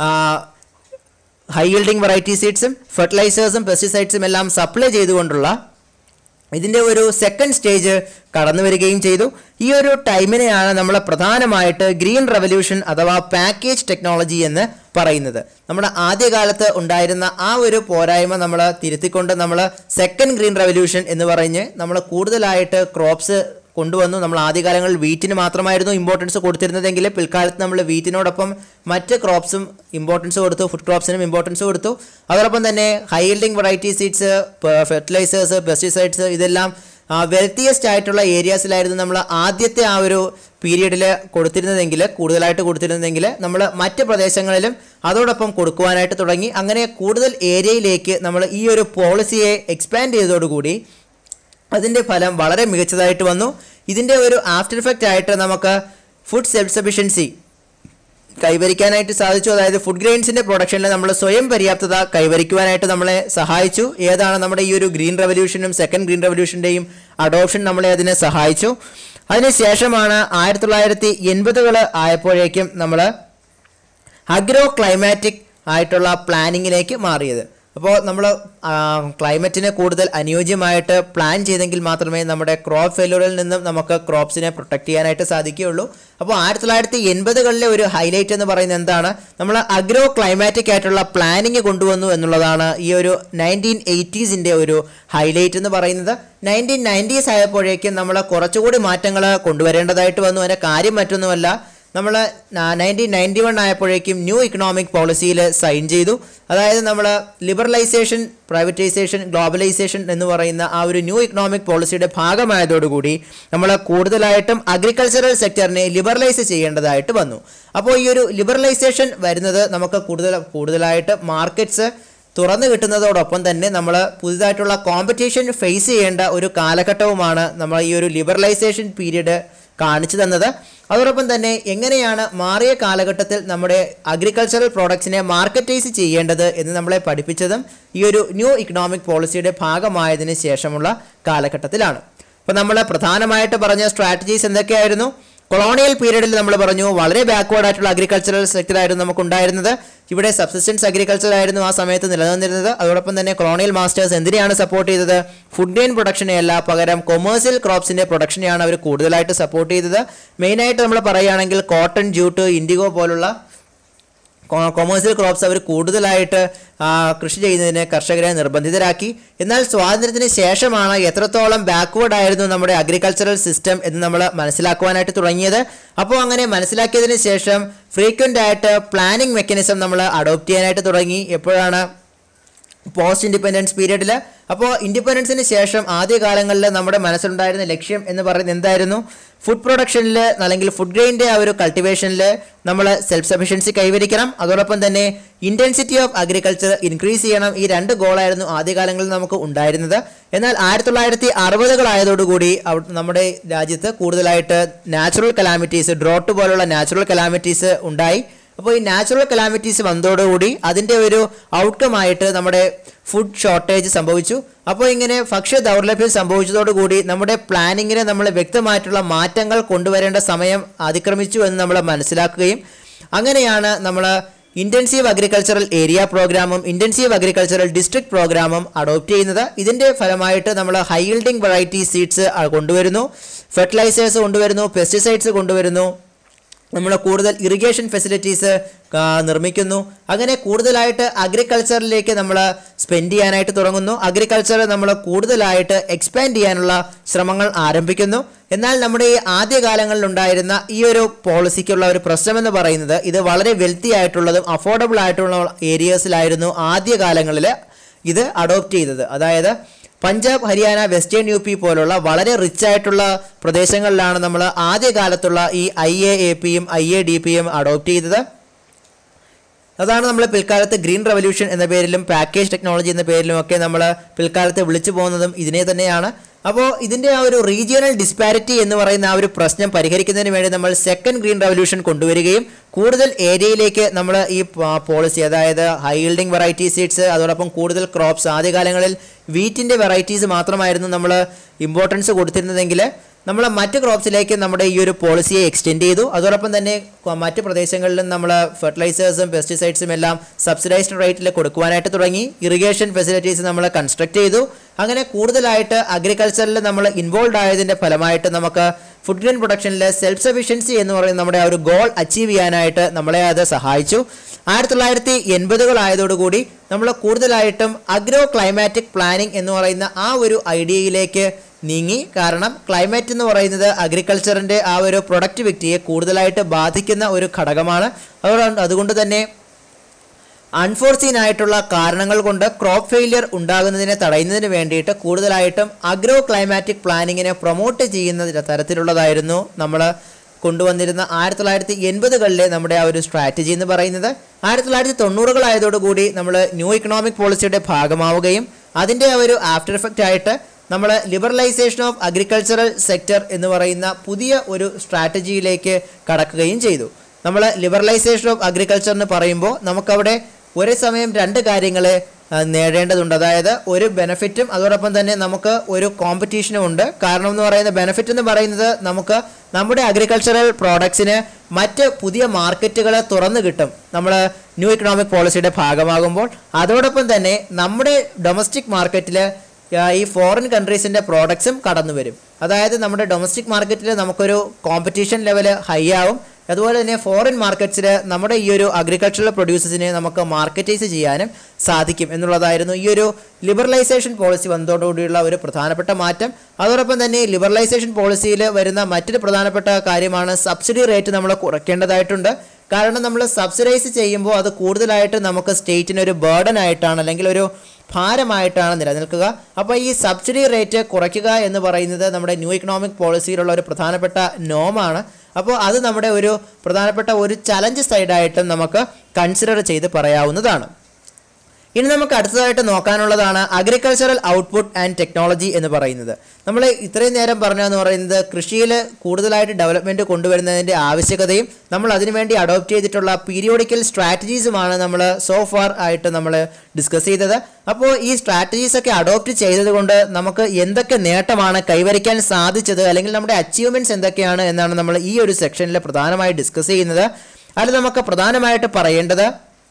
S1: ഹൈ yielding വെറൈറ്റി സീഡ്സും ഫെർട്ടിലൈസേഴ്സും പെസ്റ്റിസൈഡ്സും എല്ലാം സപ്ലൈ ചെയ്തുകൊണ്ടുള്ള ഇതിൻ്റെ ഒരു സെക്കൻഡ് സ്റ്റേജ് കടന്നു വരികയും ചെയ്തു ഈ ഒരു ടൈമിനെയാണ് നമ്മൾ പ്രധാനമായിട്ട് ഗ്രീൻ റെവല്യൂഷൻ അഥവാ പാക്കേജ് ടെക്നോളജി എന്ന് പറയുന്നത് നമ്മുടെ ആദ്യകാലത്ത് ഉണ്ടായിരുന്ന ആ ഒരു പോരായ്മ നമ്മൾ തിരുത്തിക്കൊണ്ട് നമ്മൾ സെക്കൻഡ് ഗ്രീൻ റെവല്യൂഷൻ എന്ന് പറഞ്ഞ് നമ്മൾ കൂടുതലായിട്ട് ക്രോപ്സ് കൊണ്ടുവന്നു നമ്മൾ ആദ്യകാലങ്ങളിൽ വീറ്റിന് മാത്രമായിരുന്നു ഇമ്പോർട്ടൻസ് കൊടുത്തിരുന്നതെങ്കിൽ പിൽക്കാലത്ത് നമ്മൾ വീറ്റിനോടൊപ്പം മറ്റ് ക്രോപ്സും ഇമ്പോർട്ടൻസ് കൊടുത്തു ഫുഡ് ക്രോപ്സിനും ഇമ്പോർട്ടൻസ് കൊടുത്തു അതോടൊപ്പം തന്നെ high yielding variety seeds fertilisers pesticides ഇതെല്ലാം വെൽത്തിയസ്റ്റ് ആയിട്ടുള്ള ഏരിയാസിലായിരുന്നു നമ്മൾ ആദ്യത്തെ ആ ഒരു പീരീഡിൽ കൊടുത്തിരുന്നതെങ്കിൽ കൂടുതലായിട്ട് കൊടുത്തിരുന്നതെങ്കിൽ നമ്മൾ മറ്റ് പ്രദേശങ്ങളിലും അതോടൊപ്പം കൊടുക്കുവാനായിട്ട് തുടങ്ങി അങ്ങനെ കൂടുതൽ ഏരിയയിലേക്ക് നമ്മൾ ഈ ഒരു പോളിസിയെ എക്സ്പാൻഡ് ചെയ്തതോടുകൂടി അതിൻ്റെ ഫലം വളരെ മികച്ചതായിട്ട് വന്നു ഇതിൻ്റെ ഒരു ആഫ്റ്റർ ഇഫക്റ്റ് ആയിട്ട് നമുക്ക് ഫുഡ് സെൽഫ് സഫിഷ്യൻസി കൈവരിക്കാനായിട്ട് സാധിച്ചു അതായത് ഫുഡ് ഗ്രെയിൻസിൻ്റെ പ്രൊഡക്ഷനിൽ നമ്മൾ സ്വയം പര്യാപ്തത കൈവരിക്കുവാനായിട്ട് നമ്മളെ സഹായിച്ചു ഏതാണ് നമ്മുടെ ഈ ഒരു ഗ്രീൻ റെവല്യൂഷനും സെക്കൻഡ് ഗ്രീൻ റെവല്യൂഷൻ്റെയും അഡോപ്ഷൻ നമ്മളെ അതിനെ സഹായിച്ചു അതിനുശേഷമാണ് ആയിരത്തി തൊള്ളായിരത്തി എൺപതുകൾ ആയപ്പോഴേക്കും നമ്മൾ അഗ്രോ ക്ലൈമാറ്റിക് ആയിട്ടുള്ള പ്ലാനിങ്ങിലേക്ക് മാറിയത് അപ്പോൾ നമ്മൾ ക്ലൈമറ്റിന് കൂടുതൽ അനുയോജ്യമായിട്ട് പ്ലാൻ ചെയ്തെങ്കിൽ മാത്രമേ നമ്മുടെ ക്രോപ്പ് ഫെയിലൂറിൽ നിന്നും നമുക്ക് ക്രോപ്സിനെ പ്രൊട്ടക്ട് ചെയ്യാനായിട്ട് സാധിക്കുകയുള്ളൂ അപ്പോൾ ആയിരത്തി തൊള്ളായിരത്തി എൺപതുകളിലെ ഒരു ഹൈലൈറ്റ് എന്ന് പറയുന്നത് എന്താണ് നമ്മൾ അഗ്രോ ക്ലൈമാറ്റിക് ആയിട്ടുള്ള പ്ലാനിങ് കൊണ്ടുവന്നു എന്നുള്ളതാണ് ഈ ഒരു നയൻറ്റീൻ എയ്റ്റീസിൻ്റെ ഒരു ഹൈലൈറ്റ് എന്ന് പറയുന്നത് നയൻറ്റീൻ നയൻറ്റീസ് ആയപ്പോഴേക്കും നമ്മൾ കുറച്ചുകൂടി മാറ്റങ്ങൾ കൊണ്ടുവരേണ്ടതായിട്ട് വന്നു അതിൻ്റെ കാര്യം മറ്റൊന്നുമല്ല നമ്മൾ നയൻറ്റീൻ നയൻറ്റി വൺ ആയപ്പോഴേക്കും ന്യൂ ഇക്കണോമിക് പോളിസിയിൽ സൈൻ ചെയ്തു അതായത് നമ്മൾ ലിബറലൈസേഷൻ പ്രൈവറ്റൈസേഷൻ ഗ്ലോബലൈസേഷൻ എന്ന് പറയുന്ന ആ ഒരു ന്യൂ ഇക്കണോമിക് പോളിസിയുടെ ഭാഗമായതോടുകൂടി നമ്മൾ കൂടുതലായിട്ടും അഗ്രികൾച്ചറൽ സെക്ടറിനെ ലിബറലൈസ് ചെയ്യേണ്ടതായിട്ട് വന്നു അപ്പോൾ ഈ ഒരു ലിബറലൈസേഷൻ വരുന്നത് നമുക്ക് കൂടുതൽ കൂടുതലായിട്ട് മാർക്കറ്റ്സ് തുറന്നു കിട്ടുന്നതോടൊപ്പം തന്നെ നമ്മൾ പുതുതായിട്ടുള്ള കോമ്പറ്റീഷൻ ഫേസ് ചെയ്യേണ്ട ഒരു കാലഘട്ടവുമാണ് നമ്മൾ ഈ ഒരു ലിബറലൈസേഷൻ പീരീഡ് കാണിച്ചു തന്നത് അതോടൊപ്പം തന്നെ എങ്ങനെയാണ് മാറിയ കാലഘട്ടത്തിൽ നമ്മുടെ അഗ്രികൾച്ചറൽ പ്രോഡക്ട്സിനെ മാർക്കറ്റൈസ് ചെയ്യേണ്ടത് എന്ന് നമ്മളെ പഠിപ്പിച്ചതും ഈ ഒരു ന്യൂ ഇക്കണോമിക് പോളിസിയുടെ ഭാഗമായതിനു ശേഷമുള്ള കാലഘട്ടത്തിലാണ് അപ്പോൾ നമ്മൾ പ്രധാനമായിട്ട് പറഞ്ഞ സ്ട്രാറ്റജീസ് എന്തൊക്കെയായിരുന്നു കൊളോണിയൽ പീരീഡിൽ നമ്മൾ പറഞ്ഞു വളരെ ബാക്ക്വേർഡ് ആയിട്ടുള്ള അഗ്രികൾച്ചറൽ സെക്ടറായിരുന്നു നമുക്കുണ്ടായിരുന്നത് ഇവിടെ സബ്സിസ്റ്റൻസ് അഗ്രികൾച്ചർ ആയിരുന്നു ആ സമയത്ത് നിലനിന്നിരുന്നത് അതോടൊപ്പം തന്നെ കൊളോണിയൽ മാസ്റ്റേഴ്സ് എന്തിനെയാണ് സപ്പോർട്ട് ചെയ്തത് ഫുഡ് ഗ്രെയിൻ പ്രൊഡക്ഷനെയല്ല പകരം കൊമേഴ്സ്യൽ ക്രോപ്സിൻ്റെ പ്രൊഡക്ഷനെയാണ് അവർ കൂടുതലായിട്ട് സപ്പോർട്ട് ചെയ്തത് മെയിനായിട്ട് നമ്മൾ പറയുകയാണെങ്കിൽ കോട്ടൺ ജൂട്ട് ഇൻഡിഗോ പോലുള്ള കൊമേഴ്സ്യൽ ക്രോപ്സ് അവർ കൂടുതലായിട്ട് ആ, കൃഷി ചെയ്യുന്നതിന് കർഷകരെ നിർബന്ധിതരാക്കി എന്നാൽ സ്വാതന്ത്ര്യത്തിന് ശേഷമാണ് എത്രത്തോളം ബാക്ക്വേർഡ് ആയിരുന്നു നമ്മുടെ അഗ്രികൾച്ചറൽ സിസ്റ്റം എന്ന് നമ്മൾ മനസ്സിലാക്കുവാനായിട്ട് തുടങ്ങിയത് അപ്പോൾ അങ്ങനെ മനസ്സിലാക്കിയതിന് ശേഷം ഫ്രീക്വൻ്റ് ആയിട്ട് പ്ലാനിംഗ് മെക്കാനിസം നമ്മൾ അഡോപ്റ്റ് ചെയ്യാനായിട്ട് തുടങ്ങി എപ്പോഴാണ് പോസ്റ്റ് ഇൻഡിപെൻഡൻസ് പീരീഡിൽ അപ്പോൾ ഇൻഡിപെൻഡൻസിന് ശേഷം ആദ്യ കാലങ്ങളിൽ നമ്മുടെ മനസ്സിലുണ്ടായിരുന്ന ലക്ഷ്യം എന്ന് പറയുന്നത് എന്തായിരുന്നു ഫുഡ് പ്രൊഡക്ഷനിൽ അല്ലെങ്കിൽ ഫുഡ് ഗ്രെയിൻ്റെ ആ ഒരു കൾട്ടിവേഷനിൽ നമ്മൾ സെൽഫ് സഫിഷ്യൻസി കൈവരിക്കണം അതോടൊപ്പം തന്നെ ഇൻറ്റൻസിറ്റി ഓഫ് അഗ്രികൾച്ചർ ഇൻക്രീസ് ചെയ്യണം ഈ രണ്ട് ഗോളായിരുന്നു ആദ്യകാലങ്ങളിൽ നമുക്ക് ഉണ്ടായിരുന്നത് എന്നാൽ ആയിരത്തി തൊള്ളായിരത്തി അറുപതുകളായതോടുകൂടി അവ- നമ്മുടെ രാജ്യത്ത് കൂടുതലായിട്ട് നാച്ചുറൽ കലാമിറ്റീസ് ഡ്രോട്ട് പോലുള്ള നാച്ചുറൽ കലാമിറ്റീസ് ഉണ്ടായി അപ്പോൾ ഈ നാച്ചുറൽ കലാമിറ്റീസ് വന്നതോടുകൂടി അതിൻ്റെ ഒരു ഔട്ട്കം ആയിട്ട് നമ്മുടെ ഫുഡ് ഷോർട്ടേജ് സംഭവിച്ചു അപ്പോൾ ഇങ്ങനെ ഭക്ഷ്യ ദൗർലഭ്യം സംഭവിച്ചതോടുകൂടി നമ്മുടെ പ്ലാനിങ്ങിന് നമ്മൾ വ്യക്തമായിട്ടുള്ള മാറ്റങ്ങൾ കൊണ്ടുവരേണ്ട സമയം അതിക്രമിച്ചു എന്ന് നമ്മൾ മനസ്സിലാക്കുകയും അങ്ങനെയാണ് നമ്മൾ ഇൻറ്റൻസീവ് അഗ്രികൾച്ചറൽ ഏരിയ പ്രോഗ്രാമും ഇൻറ്റൻസീവ് അഗ്രികൾച്ചറൽ ഡിസ്ട്രിക്ട് പ്രോഗ്രാമും അഡോപ്റ്റ് ചെയ്യുന്നത് ഇതിൻ്റെ ഫലമായിട്ട് നമ്മൾ ഹൈ yielding വെറൈറ്റി സീഡ്സ് കൊണ്ടുവരുന്നു ഫെർട്ടിലൈസേഴ്സ് കൊണ്ടുവരുന്നു പെസ്റ്റിസൈഡ്സ് കൊണ്ടുവരുന്നു നമ്മൾ കൂടുതൽ ഇറിഗേഷൻ ഫെസിലിറ്റീസ് നിർമ്മിക്കുന്നു അങ്ങനെ കൂടുതലായിട്ട് അഗ്രികൾച്ചറിലേക്ക് നമ്മൾ സ്പെൻഡ് ചെയ്യാനായിട്ട് തുടങ്ങുന്നു അഗ്രികൾച്ചർ നമ്മൾ കൂടുതലായിട്ട് എക്സ്പാൻഡ് ചെയ്യാനുള്ള ശ്രമങ്ങൾ ആരംഭിക്കുന്നു എന്നാൽ നമ്മുടെ ഈ ആദ്യകാലങ്ങളിൽ ഉണ്ടായിരുന്ന ഈ ഒരു പോളിസിക്കുള്ള ഒരു പ്രശ്നം എന്ന് പറയുന്നത് ഇത് വളരെ വെൽത്തി ആയിട്ടുള്ളതും അഫോർഡബിൾ ആയിട്ടുള്ള ഏരിയസിലായിരുന്നു ആദ്യകാലങ്ങളിൽ ഇത് അഡോപ്റ്റ് ചെയ്തത് അതായത് Punjab Haryana western U P പോലുള്ള വളരെ റിച്ച് ആയിട്ടുള്ള പ്രദേശങ്ങളിലാണ് നമ്മൾ ആദ്യകാലത്തുള്ള ഈ ഐ എ എ പിയും ഐ എ ഡി പിയും അഡോപ്റ്റ് ചെയ്തത് അതാണ് നമ്മൾ പിൽക്കാലത്ത് ഗ്രീൻ റവല്യൂഷൻ എന്ന പേരിലും പാക്കേജ് ടെക്നോളജി എന്ന പേരിലും ഒക്കെ നമ്മൾ പിൽക്കാലത്ത് വിളിച്ചു പോകുന്നതും ഇതിനെ തന്നെയാണ് അപ്പോൾ ഇതിൻ്റെ ആ ഒരു റീജിയണൽ ഡിസ്പാരിറ്റി എന്ന് പറയുന്ന ആ ഒരു പ്രശ്നം പരിഹരിക്കുന്നതിന് വേണ്ടി നമ്മൾ സെക്കൻഡ് ഗ്രീൻ റവല്യൂഷൻ കൊണ്ടുവരികയും കൂടുതൽ ഏരിയയിലേക്ക് നമ്മൾ ഈ പോളിസി അതായത് ഹൈ ഈൽഡിംഗ് വെറൈറ്റി സീഡ്സ് അതോടൊപ്പം കൂടുതൽ ക്രോപ്സ് ആദ്യകാലങ്ങളിൽ വീറ്റിൻ്റെ വെറൈറ്റീസ് മാത്രമായിരുന്നു നമ്മൾ ഇമ്പോർട്ടൻസ് കൊടുത്തിരുന്നതെങ്കിൽ നമ്മൾ മറ്റ് ക്രോപ്സിലേക്ക് നമ്മുടെ ഈ ഒരു പോളിസിയെ എക്സ്റ്റെൻഡ് ചെയ്തു അതോടൊപ്പം തന്നെ കൊ- മറ്റ് പ്രദേശങ്ങളിലും നമ്മൾ ഫെർട്ടിലൈസേഴ്സും പെസ്റ്റിസൈഡ്സും എല്ലാം സബ്സിഡൈസ്ഡ് റേറ്റിൽ കൊടുക്കുവാനായിട്ട് തുടങ്ങി ഇറിഗേഷൻ ഫെസിലിറ്റീസ് നമ്മൾ കൺസ്ട്രക്ട് ചെയ്തു അങ്ങനെ കൂടുതലായിട്ട് അഗ്രികൾച്ചറിൽ നമ്മൾ ഇൻവോൾവ് ആയതിൻ്റെ ഫലമായിട്ട് നമുക്ക് ഫുഡ് ഗ്രെയിൻ പ്രൊഡക്ഷനിൽ സെൽഫ് സഫിഷ്യൻസി എന്ന് പറയുന്ന നമ്മുടെ ആ ഒരു ഗോൾ അച്ചീവ് ചെയ്യാനായിട്ട് നമ്മളെ അത് സഹായിച്ചു ആയിരത്തി തൊള്ളായിരത്തി എൺപതുകളായതോടുകൂടി നമ്മൾ കൂടുതലായിട്ടും അഗ്രോ ക്ലൈമാറ്റിക് പ്ലാനിംഗ് എന്ന് പറയുന്ന ആ ഒരു ഐഡിയയിലേക്ക് നീങ്ങി കാരണം ക്ലൈമറ്റ് എന്ന് പറയുന്നത് അഗ്രികൾച്ചറിൻ്റെ ആ ഒരു പ്രൊഡക്ടിവിറ്റിയെ കൂടുതലായിട്ട് ബാധിക്കുന്ന ഒരു ഘടകമാണ് അതുകൊണ്ട് അതുകൊണ്ട് തന്നെ അൺഫോർസീൻ ആയിട്ടുള്ള കാരണങ്ങൾ കൊണ്ട് ക്രോപ്പ് ഫെയിലിയർ ഉണ്ടാകുന്നതിനെ തടയുന്നതിന് വേണ്ടിയിട്ട് കൂടുതലായിട്ടും അഗ്രോ ക്ലൈമാറ്റിക് പ്ലാനിങ്ങിനെ പ്രൊമോട്ട് ചെയ്യുന്ന തരത്തിലുള്ളതായിരുന്നു നമ്മൾ കൊണ്ടുവന്നിരുന്ന ആയിരത്തി തൊള്ളായിരത്തി എൺപതുകളിലെ നമ്മുടെ ആ ഒരു സ്ട്രാറ്റജി എന്ന് പറയുന്നത് ആയിരത്തി തൊള്ളായിരത്തി തൊണ്ണൂറുകളായതോടുകൂടി നമ്മൾ ന്യൂ ഇക്കണോമിക് പോളിസിയുടെ ഭാഗമാവുകയും അതിൻ്റെ ആ ഒരു ആഫ്റ്റർ എഫക്റ്റ് ആയിട്ട് നമ്മൾ ലിബറലൈസേഷൻ ഓഫ് അഗ്രികൾച്ചറൽ സെക്ടർ എന്ന് പറയുന്ന പുതിയ ഒരു സ്ട്രാറ്റജിയിലേക്ക് കടക്കുകയും ചെയ്തു നമ്മൾ ലിബറലൈസേഷൻ ഓഫ് അഗ്രികൾച്ചർ എന്ന് പറയുമ്പോൾ നമുക്കവിടെ ഒരേ സമയം രണ്ട് കാര്യങ്ങൾ നേടേണ്ടതുണ്ട് അതായത് ഒരു ബെനഫിറ്റും അതോടൊപ്പം തന്നെ നമുക്ക് ഒരു കോമ്പറ്റീഷനും ഉണ്ട് കാരണം എന്ന് പറയുന്ന ബെനഫിറ്റ് എന്ന് പറയുന്നത് നമുക്ക് നമ്മുടെ അഗ്രികൾച്ചറൽ പ്രോഡക്ട്സിന് മറ്റ് പുതിയ മാർക്കറ്റുകൾ തുറന്നു കിട്ടും നമ്മൾ ന്യൂ ഇക്കണോമിക് പോളിസിയുടെ ഭാഗമാകുമ്പോൾ അതോടൊപ്പം തന്നെ നമ്മുടെ ഡൊമസ്റ്റിക് മാർക്കറ്റിൽ ഈ ഫോറിൻ കൺട്രീസിൻ്റെ പ്രോഡക്ട്സും കടന്നു വരും അതായത് നമ്മുടെ ഡൊമസ്റ്റിക് മാർക്കറ്റിൽ നമുക്കൊരു കോമ്പറ്റീഷൻ ലെവൽ ഹൈ ആവും അതുപോലെ തന്നെ ഫോറിൻ മാർക്കറ്റ്സിൽ നമ്മുടെ ഈ ഒരു അഗ്രികൾച്ചറൽ പ്രൊഡ്യൂസേഴ്സിനെ നമുക്ക് മാർക്കറ്റൈസ് ചെയ്യാനും സാധിക്കും എന്നുള്ളതായിരുന്നു ഈ ഒരു ലിബറലൈസേഷൻ പോളിസി വന്നതോടുകൂടിയുള്ള ഒരു പ്രധാനപ്പെട്ട മാറ്റം അതോടൊപ്പം തന്നെ ലിബറലൈസേഷൻ പോളിസിയിൽ വരുന്ന മറ്റൊരു പ്രധാനപ്പെട്ട കാര്യമാണ് സബ്സിഡി റേറ്റ് നമ്മൾ കുറയ്ക്കേണ്ടതായിട്ടുണ്ട് കാരണം നമ്മൾ സബ്സിഡൈസ് ചെയ്യുമ്പോൾ അത് കൂടുതലായിട്ട് നമുക്ക് സ്റ്റേറ്റിന് ഒരു ബേർഡൻ ആയിട്ടാണ് അല്ലെങ്കിൽ ഒരു ഭാരമായിട്ടാണ് നിലനിൽക്കുക അപ്പോൾ ഈ സബ്സിഡി റേറ്റ് കുറയ്ക്കുക എന്ന് പറയുന്നത് നമ്മുടെ ന്യൂ ഇക്കണോമിക് പോളിസിയിലുള്ള ഒരു പ്രധാനപ്പെട്ട നോമാണ് അപ്പോൾ അത് നമ്മുടെ ഒരു പ്രധാനപ്പെട്ട ഒരു ചലഞ്ച് സൈഡായിട്ടും നമുക്ക് കൺസിഡർ ചെയ്ത് പറയാവുന്നതാണ് ഇനി നമുക്ക് അടുത്തതായിട്ട് നോക്കാനുള്ളതാണ് അഗ്രികൾച്ചറൽ ഔട്ട്പുട്ട് ആൻഡ് ടെക്നോളജി എന്ന് പറയുന്നത് നമ്മൾ ഇത്രയും നേരം പറഞ്ഞതെന്ന് പറയുന്നത് കൃഷിയിൽ കൂടുതലായിട്ട് ഡെവലപ്മെൻറ്റ് കൊണ്ടുവരുന്നതിൻ്റെ ആവശ്യകതയും നമ്മൾ അതിനുവേണ്ടി അഡോപ്റ്റ് ചെയ്തിട്ടുള്ള പീരിയോഡിക്കൽ സ്ട്രാറ്റജീസുമാണ് നമ്മൾ സോ ഫാർ ആയിട്ട് നമ്മൾ ഡിസ്കസ് ചെയ്തത് അപ്പോൾ ഈ സ്ട്രാറ്റജീസ് ഒക്കെ അഡോപ്റ്റ് ചെയ്തത് കൊണ്ട് നമുക്ക് എന്തൊക്കെ നേട്ടമാണ് കൈവരിക്കാൻ സാധിച്ചത് അല്ലെങ്കിൽ നമ്മുടെ അച്ചീവ്മെൻറ്റ്സ് എന്തൊക്കെയാണ് എന്നാണ് നമ്മൾ ഈ ഒരു സെക്ഷനിൽ പ്രധാനമായി ഡിസ്കസ് ചെയ്യുന്നത് അതിൽ നമുക്ക് പ്രധാനമായിട്ട് പറയേണ്ടത്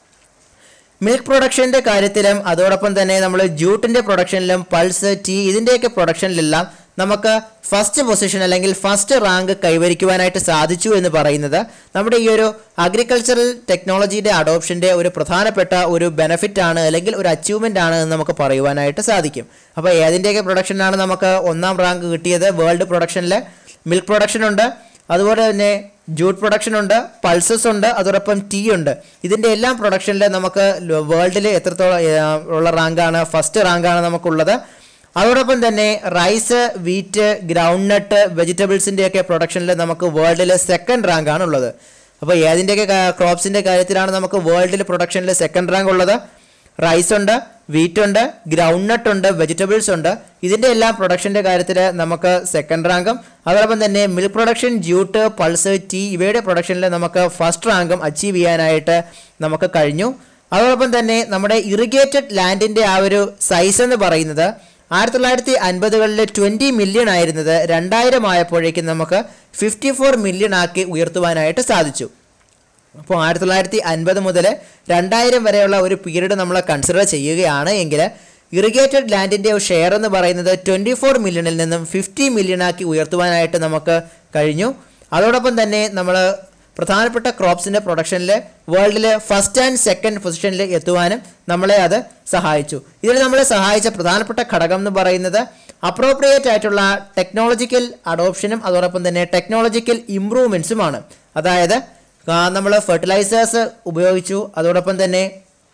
S1: മിൽക്ക് പ്രൊഡക്ഷൻ്റെ കാര്യത്തിലും അതോടൊപ്പം തന്നെ നമ്മൾ ജൂട്ടിൻ്റെ പ്രൊഡക്ഷനിലും പൾസ് ടീ ഇതിൻ്റെയൊക്കെ പ്രൊഡക്ഷനിലെല്ലാം നമുക്ക് ഫസ്റ്റ് പൊസിഷൻ അല്ലെങ്കിൽ ഫസ്റ്റ് റാങ്ക് കൈവരിക്കുവാനായിട്ട് സാധിച്ചു എന്ന് പറയുന്നത് നമ്മുടെ ഈ ഒരു അഗ്രികൾച്ചറൽ ടെക്നോളജിയുടെ അഡോപ്ഷൻ്റെ ഒരു പ്രധാനപ്പെട്ട ഒരു ബെനഫിറ്റ് ആണ് അല്ലെങ്കിൽ ഒരു അച്ചീവ്മെൻ്റ് ആണ് എന്ന് നമുക്ക് പറയുവാനായിട്ട് സാധിക്കും അപ്പോൾ ഏതിൻ്റെയൊക്കെ പ്രൊഡക്ഷനാണ് നമുക്ക് ഒന്നാം റാങ്ക് കിട്ടിയത് വേൾഡ് പ്രൊഡക്ഷനിൽ മിൽക്ക് പ്രൊഡക്ഷൻ ഉണ്ട് അതുപോലെ തന്നെ ജൂട്ട് പ്രൊഡക്ഷൻ ഉണ്ട് പൾസസ് ഉണ്ട് അതോടൊപ്പം ടീ ഉണ്ട് ഇതിൻ്റെ എല്ലാം പ്രൊഡക്ഷനിൽ നമുക്ക് വേൾഡിൽ എത്രത്തോളം ആ, ഉള്ള റാങ്കാണ് ഫസ്റ്റ് റാങ്കാണ് നമുക്കുള്ളത് അതോടൊപ്പം തന്നെ റൈസ് വീറ്റ് ഗ്രൗണ്ട് നട്ട് വെജിറ്റബിൾസിൻ്റെ ഒക്കെ പ്രൊഡക്ഷനിൽ നമുക്ക് വേൾഡിൽ സെക്കൻഡ് റാങ്കാണ് ഉള്ളത് അപ്പോൾ ഏതിൻ്റെയൊക്കെ ക്രോപ്സിൻ്റെ കാര്യത്തിലാണ് നമുക്ക് വേൾഡിൽ പ്രൊഡക്ഷനിൽ സെക്കൻഡ് റാങ്ക് ഉള്ളത് റൈസ് ഉണ്ട് വീറ്റ് ഉണ്ട് ഗ്രൗണ്ട് നട്ട് ഉണ്ട് വെജിറ്റബിൾസ് ഉണ്ട് ഇതിൻ്റെ എല്ലാം പ്രൊഡക്ഷൻ്റെ കാര്യത്തിൽ നമുക്ക് സെക്കൻഡ് റാങ്കും അതോടൊപ്പം തന്നെ milk production jute pulse tea ഇവയുടെ പ്രൊഡക്ഷനിൽ നമുക്ക് ഫസ്റ്റ് റാങ്കും അച്ചീവ് ചെയ്യാനായിട്ട് നമുക്ക് കഴിഞ്ഞു അതോടൊപ്പം തന്നെ നമ്മുടെ ഇറിഗേറ്റഡ് ലാൻഡിൻ്റെ ആ ഒരു സൈസ് എന്ന് പറയുന്നത് ആയിരത്തി തൊള്ളായിരത്തി അൻപതുകളിൽ ട്വൻറ്റി മില്യൺ ആയിരുന്നത് രണ്ടായിരം ആയപ്പോഴേക്കും നമുക്ക് ഫിഫ്റ്റി ഫോർ മില്യൺ ആക്കി ഉയർത്തുവാനായിട്ട് സാധിച്ചു അപ്പോൾ ആയിരത്തി തൊള്ളായിരത്തി അൻപത് മുതൽ രണ്ടായിരം വരെയുള്ള ഒരു പീരീഡ് നമ്മൾ കൺസിഡർ ചെയ്യുകയാണ് എങ്കിൽ ഇറിഗേറ്റഡ് ലാൻഡിൻ്റെ ഷെയർ എന്ന് പറയുന്നത് ട്വൻറ്റി ഫോർ മില്യണിൽ നിന്നും ഫിഫ്റ്റി മില്യൺ ആക്കി ഉയർത്തുവാനായിട്ട് നമുക്ക് കഴിഞ്ഞു അതോടൊപ്പം തന്നെ നമ്മൾ പ്രധാനപ്പെട്ട ക്രോപ്സിൻ്റെ പ്രൊഡക്ഷനിൽ വേൾഡിൽ ഫസ്റ്റ് ആൻഡ് സെക്കൻഡ് പൊസിഷനിൽ എത്തുവാനും നമ്മളെ അത് സഹായിച്ചു ഇതിൽ നമ്മളെ സഹായിച്ച പ്രധാനപ്പെട്ട ഘടകം എന്ന് പറയുന്നത് അപ്രോപ്രിയേറ്റ് ആയിട്ടുള്ള ടെക്നോളജിക്കൽ അഡോപ്ഷനും അതോടൊപ്പം തന്നെ ടെക്നോളജിക്കൽ ഇമ്പ്രൂവ്മെൻറ്റ്സുമാണ് അതായത് നമ്മൾ ഫെർട്ടിലൈസേഴ്സ് ഉപയോഗിച്ചു അതോടൊപ്പം തന്നെ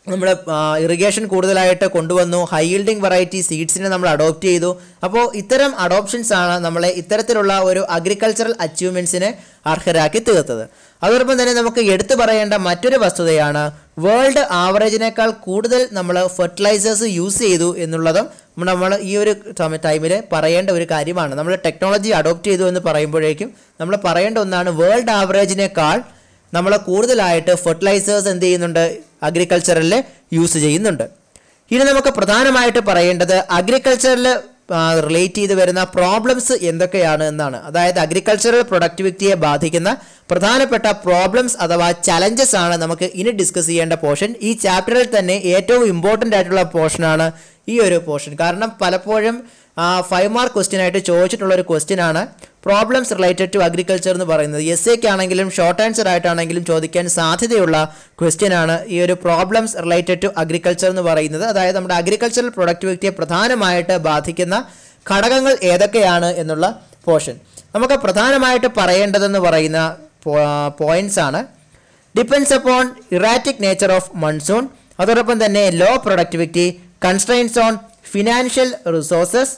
S1: നമ്മൾ ഇറിഗേഷൻ കൂടുതലായിട്ട് കൊണ്ടുവന്നു ഹൈ yielding വെറൈറ്റി സീഡ്സിനെ നമ്മൾ അഡോപ്റ്റ് ചെയ്തു അപ്പോൾ ഇത്തരം അഡോപ്ഷൻസ് ആണ് നമ്മളെ ഇത്തരത്തിലുള്ള ഒരു അഗ്രികൾച്ചറൽ അച്ചീവ്മെൻറ്റ്സിനെ അർഹരാക്കി തീർത്തത് അതോടൊപ്പം തന്നെ നമുക്ക് എടുത്തു പറയേണ്ട മറ്റൊരു വസ്തുതയാണ് വേൾഡ് ആവറേജിനേക്കാൾ കൂടുതൽ നമ്മൾ ഫെർട്ടിലൈസേഴ്സ് യൂസ് ചെയ്തു എന്നുള്ളതും നമ്മൾ ഈ ഒരു ടൈമിൽ പറയേണ്ട ഒരു കാര്യമാണ് നമ്മൾ ടെക്നോളജി അഡോപ്റ്റ് ചെയ്തു എന്ന് പറയുമ്പോഴേക്കും നമ്മൾ പറയേണ്ട ഒന്നാണ് വേൾഡ് ആവറേജിനേക്കാൾ നമ്മൾ കൂടുതലായിട്ട് ഫെർട്ടിലൈസേഴ്സ് എന്ത് ചെയ്യുന്നുണ്ട് അഗ്രികൾച്ചറിൽ യൂസ് ചെയ്യുന്നുണ്ട് ഇനി നമുക്ക് പ്രധാനമായിട്ട് പറയേണ്ടത് അഗ്രികൾച്ചറിൽ റിലേറ്റ് ചെയ്ത് വരുന്ന പ്രോബ്ലംസ് എന്തൊക്കെയാണ് എന്നാണ് അതായത് അഗ്രികൾച്ചറൽ പ്രൊഡക്ടിവിറ്റിയെ ബാധിക്കുന്ന പ്രധാനപ്പെട്ട പ്രോബ്ലംസ് അഥവാ ചലഞ്ചസ് ആണ് നമുക്ക് ഇനി ഡിസ്കസ് ചെയ്യേണ്ട പോർഷൻ ഈ ചാപ്റ്ററിൽ തന്നെ ഏറ്റവും ഇമ്പോർട്ടൻ്റ് ആയിട്ടുള്ള പോർഷനാണ് ഈ ഒരു പോർഷൻ കാരണം പലപ്പോഴും ഫൈവ് മാർക്ക് ക്വസ്റ്റ്യൻ ആയിട്ട് ചോദിച്ചിട്ടുള്ള ഒരു ക്വസ്റ്റ്യൻ ആണ് പ്രോബ്ലംസ് റിലേറ്റഡ് ടു അഗ്രികൾച്ചർ എന്ന് പറയുന്നത് എസ് എക്ക് ആണെങ്കിലും ഷോർട്ട് ആൻസർ ആയിട്ടാണെങ്കിലും ചോദിക്കാൻ സാധ്യതയുള്ള ക്വസ്റ്റ്യൻ ആണ് ഈ ഒരു പ്രോബ്ലംസ് റിലേറ്റഡ് ടു അഗ്രികൾച്ചർ എന്ന് പറയുന്നത് അതായത് നമ്മുടെ അഗ്രികൾച്ചറൽ പ്രൊഡക്ടിവിറ്റിയെ പ്രധാനമായിട്ട് ബാധിക്കുന്ന ഘടകങ്ങൾ ഏതൊക്കെയാണ് എന്നുള്ള പോർഷൻ നമുക്ക് പ്രധാനമായിട്ട് പറയേണ്ടതെന്ന് പറയുന്ന പോയിന്റ്സ് ആണ് depends upon erratic nature of monsoon അതോടൊപ്പം തന്നെ low productivity constraints on financial resources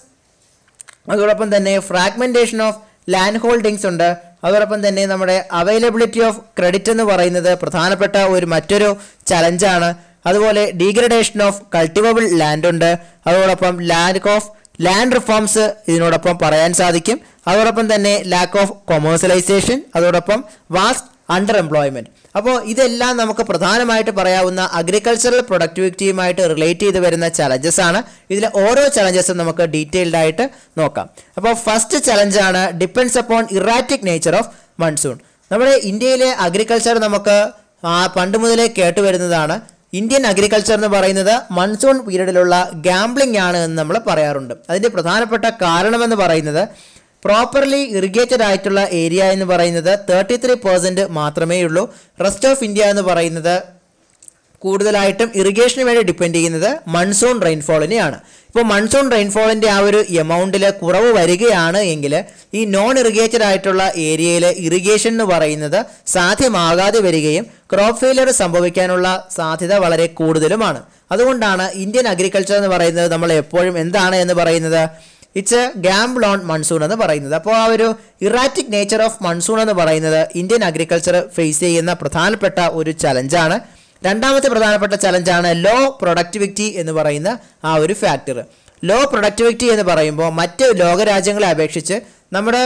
S1: അതോടൊപ്പം തന്നെ ഫ്രാഗ്മെൻറ്റേഷൻ ഓഫ് ലാൻഡ് ഹോൾഡിങ്സ് ഉണ്ട് അതോടൊപ്പം തന്നെ നമ്മുടെ അവൈലബിലിറ്റി ഓഫ് ക്രെഡിറ്റ് എന്ന് പറയുന്നത് പ്രധാനപ്പെട്ട ഒരു മറ്റൊരു ചലഞ്ചാണ് അതുപോലെ ഡീഗ്രഡേഷൻ ഓഫ് കൾട്ടിവബിൾ ലാൻഡ് ഉണ്ട് അതോടൊപ്പം ലാൻഡ് ഓഫ് ലാൻഡ് റിഫോംസ് ഇതിനോടൊപ്പം പറയാൻ സാധിക്കും അതോടൊപ്പം തന്നെ ലാക്ക് ഓഫ് കൊമേഴ്സ്യലൈസേഷൻ അതോടൊപ്പം വാസ്റ്റ് അണ്ടർ എംപ്ലോയ്മെൻറ്റ് അപ്പോൾ ഇതെല്ലാം നമുക്ക് പ്രധാനമായിട്ട് പറയാവുന്ന അഗ്രികൾച്ചറൽ പ്രൊഡക്ടിവിറ്റിയുമായിട്ട് റിലേറ്റ് ചെയ്ത് വരുന്ന ചലഞ്ചസ് ആണ് ഇതിലെ ഓരോ ചലഞ്ചസും നമുക്ക് ഡീറ്റെയിൽഡ് ആയിട്ട് നോക്കാം അപ്പോൾ ഫസ്റ്റ് ചലഞ്ചാണ് depends upon erratic nature of monsoon നമ്മുടെ ഇന്ത്യയിലെ അഗ്രികൾച്ചർ നമുക്ക് ആ പണ്ട് മുതലേ കേട്ടുവരുന്നതാണ് ഇന്ത്യൻ അഗ്രികൾച്ചർ എന്ന് പറയുന്നത് മൺസൂൺ പീരീഡിലുള്ള ഗാംബ്ലിംഗ് ആണ് എന്ന് നമ്മൾ പറയാറുണ്ട് അതിൻ്റെ പ്രധാനപ്പെട്ട കാരണമെന്ന് പറയുന്നത് പ്രോപ്പർലി ഇറിഗേറ്റഡ് ആയിട്ടുള്ള ഏരിയ എന്ന് പറയുന്നത് തേർട്ടി ത്രീ പെർസെൻറ്റ് മാത്രമേ ഉള്ളൂ റെസ്റ്റ് ഓഫ് ഇന്ത്യ എന്ന് പറയുന്നത് കൂടുതലായിട്ടും ഇറിഗേഷന് വേണ്ടി ഡിപ്പെൻഡ് ചെയ്യുന്നത് മൺസൂൺ റെയിൻഫോളിനെയാണ് ഇപ്പോൾ മൺസൂൺ റെയിൻഫോളിൻ്റെ ആ ഒരു എമൗണ്ടിൽ കുറവ് വരികയാണ് എങ്കിൽ ഈ നോൺ ഇറിഗേറ്റഡ് ആയിട്ടുള്ള ഏരിയയിൽ ഇറിഗേഷൻ എന്ന് പറയുന്നത് സാധ്യമാകാതെ വരികയും ക്രോപ്പ് ഫെയിലിയർ സംഭവിക്കാനുള്ള സാധ്യത വളരെ കൂടുതലുമാണ് അതുകൊണ്ടാണ് ഇന്ത്യൻ അഗ്രികൾച്ചർ എന്ന് പറയുന്നത് നമ്മൾ എപ്പോഴും എന്താണ് എന്ന് പറയുന്നത് ഇറ്റ്സ് ഗാംബിൾ ഓൺ മൺസൂൺ എന്ന് പറയുന്നത് അപ്പോൾ ആ ഒരു ഇറാറ്റിക് നേച്ചർ ഓഫ് മൺസൂൺ എന്ന് പറയുന്നത് ഇന്ത്യൻ അഗ്രികൾച്ചർ ഫേസ് ചെയ്യുന്ന പ്രധാനപ്പെട്ട ഒരു ചലഞ്ചാണ് രണ്ടാമത്തെ പ്രധാനപ്പെട്ട ചലഞ്ചാണ് ലോ പ്രൊഡക്ടിവിറ്റി എന്ന് പറയുന്ന ആ ഒരു ഫാക്ടർ ലോ പ്രൊഡക്ടിവിറ്റി എന്ന് പറയുമ്പോൾ മറ്റ് ലോകരാജ്യങ്ങളെ അപേക്ഷിച്ച് നമ്മുടെ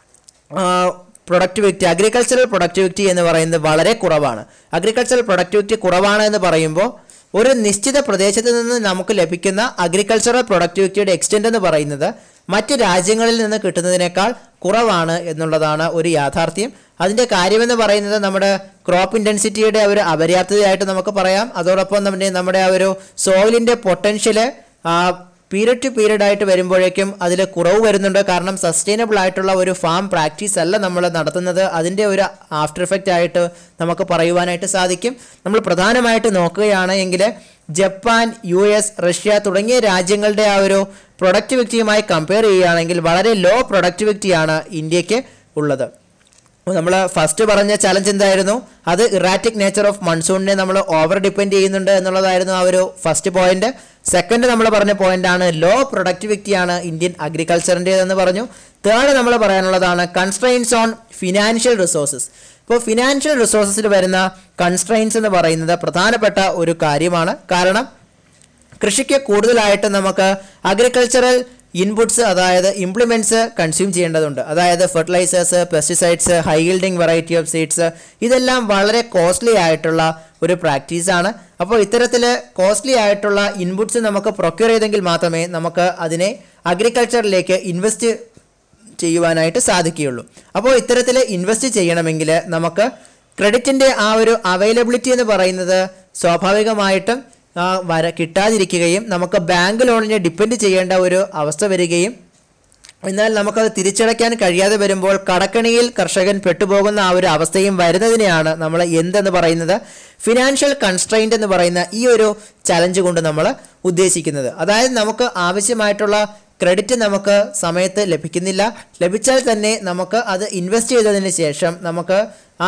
S1: പ്രൊഡക്ടിവിറ്റി അഗ്രികൾച്ചറൽ പ്രൊഡക്ടിവിറ്റി എന്ന് പറയുന്നത് വളരെ കുറവാണ് അഗ്രികൾച്ചറൽ പ്രൊഡക്ടിവിറ്റി കുറവാണ് എന്ന് പറയുമ്പോൾ ഒരു നിശ്ചിത പ്രദേശത്ത് നിന്ന് നമുക്ക് ലഭിക്കുന്ന അഗ്രികൾച്ചറൽ പ്രൊഡക്ടിവിറ്റിയുടെ എക്സ്റ്റെൻറ്റ് എന്ന് പറയുന്നത് മറ്റ് രാജ്യങ്ങളിൽ നിന്ന് കിട്ടുന്നതിനേക്കാൾ കുറവാണ് എന്നുള്ളതാണ് ഒരു യാഥാർത്ഥ്യം അതിൻ്റെ കാര്യമെന്ന് പറയുന്നത് നമ്മുടെ ക്രോപ്പ് ഇൻറ്റൻസിറ്റിയുടെ ഒരു അപര്യാപ്തതയായിട്ട് നമുക്ക് പറയാം അതോടൊപ്പം നമ്മുടെ നമ്മുടെ ആ ഒരു സോയിലിൻ്റെ പൊട്ടൻഷ്യല് പീരിയഡ് ടു പീരിയഡ് ആയിട്ട് വരുമ്പോഴേക്കും അതിൽ കുറവ് വരുന്നുണ്ട് കാരണം സസ്റ്റൈനബിൾ ആയിട്ടുള്ള ഒരു ഫാം പ്രാക്ടീസ് അല്ല നമ്മൾ നടത്തുന്നത് അതിൻ്റെ ഒരു ആഫ്റ്റർ എഫക്റ്റ് ആയിട്ട് നമുക്ക് പറയുവാനായിട്ട് സാധിക്കും നമ്മൾ പ്രധാനമായിട്ട് നോക്കുകയാണ് എങ്കിൽ ജപ്പാൻ യു എസ് റഷ്യ തുടങ്ങിയ രാജ്യങ്ങളുടെ ആ ഒരു പ്രൊഡക്ടിവിറ്റിയുമായി കമ്പയർ ചെയ്യുകയാണെങ്കിൽ വളരെ ലോ പ്രൊഡക്ടിവിറ്റിയാണ് ഇന്ത്യക്ക് ഉള്ളത് നമ്മൾ ഫസ്റ്റ് പറഞ്ഞ ചലഞ്ച് എന്തായിരുന്നു അത് ഇറാറ്റിക് നേച്ചർ ഓഫ് മൺസൂണിനെ നമ്മൾ ഓവർ ഡിപ്പെൻഡ് ചെയ്യുന്നുണ്ട് എന്നുള്ളതായിരുന്നു ആ ഒരു ഫസ്റ്റ് പോയിന്റ് സെക്കൻഡ് നമ്മൾ പറഞ്ഞ പോയിന്റ് ആണ് ലോ പ്രൊഡക്ടിവിറ്റിയാണ് ഇന്ത്യൻ അഗ്രികൾച്ചറിൻ്റെതെന്ന് പറഞ്ഞു തേർഡ് നമ്മൾ പറയാനുള്ളതാണ് കൺസ്ട്രെയിൻസ് ഓൺ ഫിനാൻഷ്യൽ റിസോഴ്സസ് ഇപ്പോൾ ഫിനാൻഷ്യൽ റിസോഴ്സസിൽ വരുന്ന കൺസ്ട്രെയിൻസ് എന്ന് പറയുന്നത് പ്രധാനപ്പെട്ട ഒരു കാര്യമാണ് കാരണം കൃഷിക്ക് കൂടുതലായിട്ട് നമുക്ക് അഗ്രികൾച്ചറൽ ഇൻപുട്സ് അതായത് ഇംപ്ലിമെൻറ്റ്സ് കൺസ്യൂം ചെയ്യേണ്ടതുണ്ട് അതായത് fertilisers pesticides high yielding variety of seeds ഇതെല്ലാം വളരെ കോസ്റ്റ്ലി ആയിട്ടുള്ള ഒരു പ്രാക്ടീസാണ് അപ്പോൾ ഇത്തരത്തിൽ കോസ്റ്റ്ലി ആയിട്ടുള്ള ഇൻപുട്സ് നമുക്ക് പ്രൊക്യൂർ ചെയ്തെങ്കിൽ മാത്രമേ നമുക്ക് അതിനെ അഗ്രികൾച്ചറിലേക്ക് ഇൻവെസ്റ്റ് ചെയ്യുവാനായിട്ട് സാധിക്കുകയുള്ളൂ അപ്പോൾ ഇത്തരത്തിൽ ഇൻവെസ്റ്റ് ചെയ്യണമെങ്കിൽ നമുക്ക് ക്രെഡിറ്റിൻ്റെ ആ ഒരു അവൈലബിലിറ്റി എന്ന് പറയുന്നത് സ്വാഭാവികമായിട്ടും ആ, വര കിട്ടാതിരിക്കുകയും നമുക്ക് ബാങ്ക് ലോണിനെ ഡിപ്പെൻഡ് ചെയ്യേണ്ട ഒരു അവസ്ഥ വരികയും എന്നാൽ നമുക്കത് തിരിച്ചടയ്ക്കാൻ കഴിയാതെ വരുമ്പോൾ കടക്കണിയിൽ കർഷകൻ പെട്ടുപോകുന്ന ആ ഒരു അവസ്ഥയും വരുന്നതിനെയാണ് നമ്മൾ എന്തെന്ന് പറയുന്നത് ഫിനാൻഷ്യൽ കൺസ്ട്രെയിൻ്റ് എന്ന് പറയുന്ന ഈ ഒരു ചലഞ്ച് കൊണ്ട് നമ്മൾ ഉദ്ദേശിക്കുന്നത് അതായത് നമുക്ക് ആവശ്യമായിട്ടുള്ള ക്രെഡിറ്റ് നമുക്ക് സമയത്ത് ലഭിക്കുന്നില്ല ലഭിച്ചാൽ തന്നെ നമുക്ക് അത് ഇൻവെസ്റ്റ് ചെയ്തതിന് ശേഷം നമുക്ക് ആ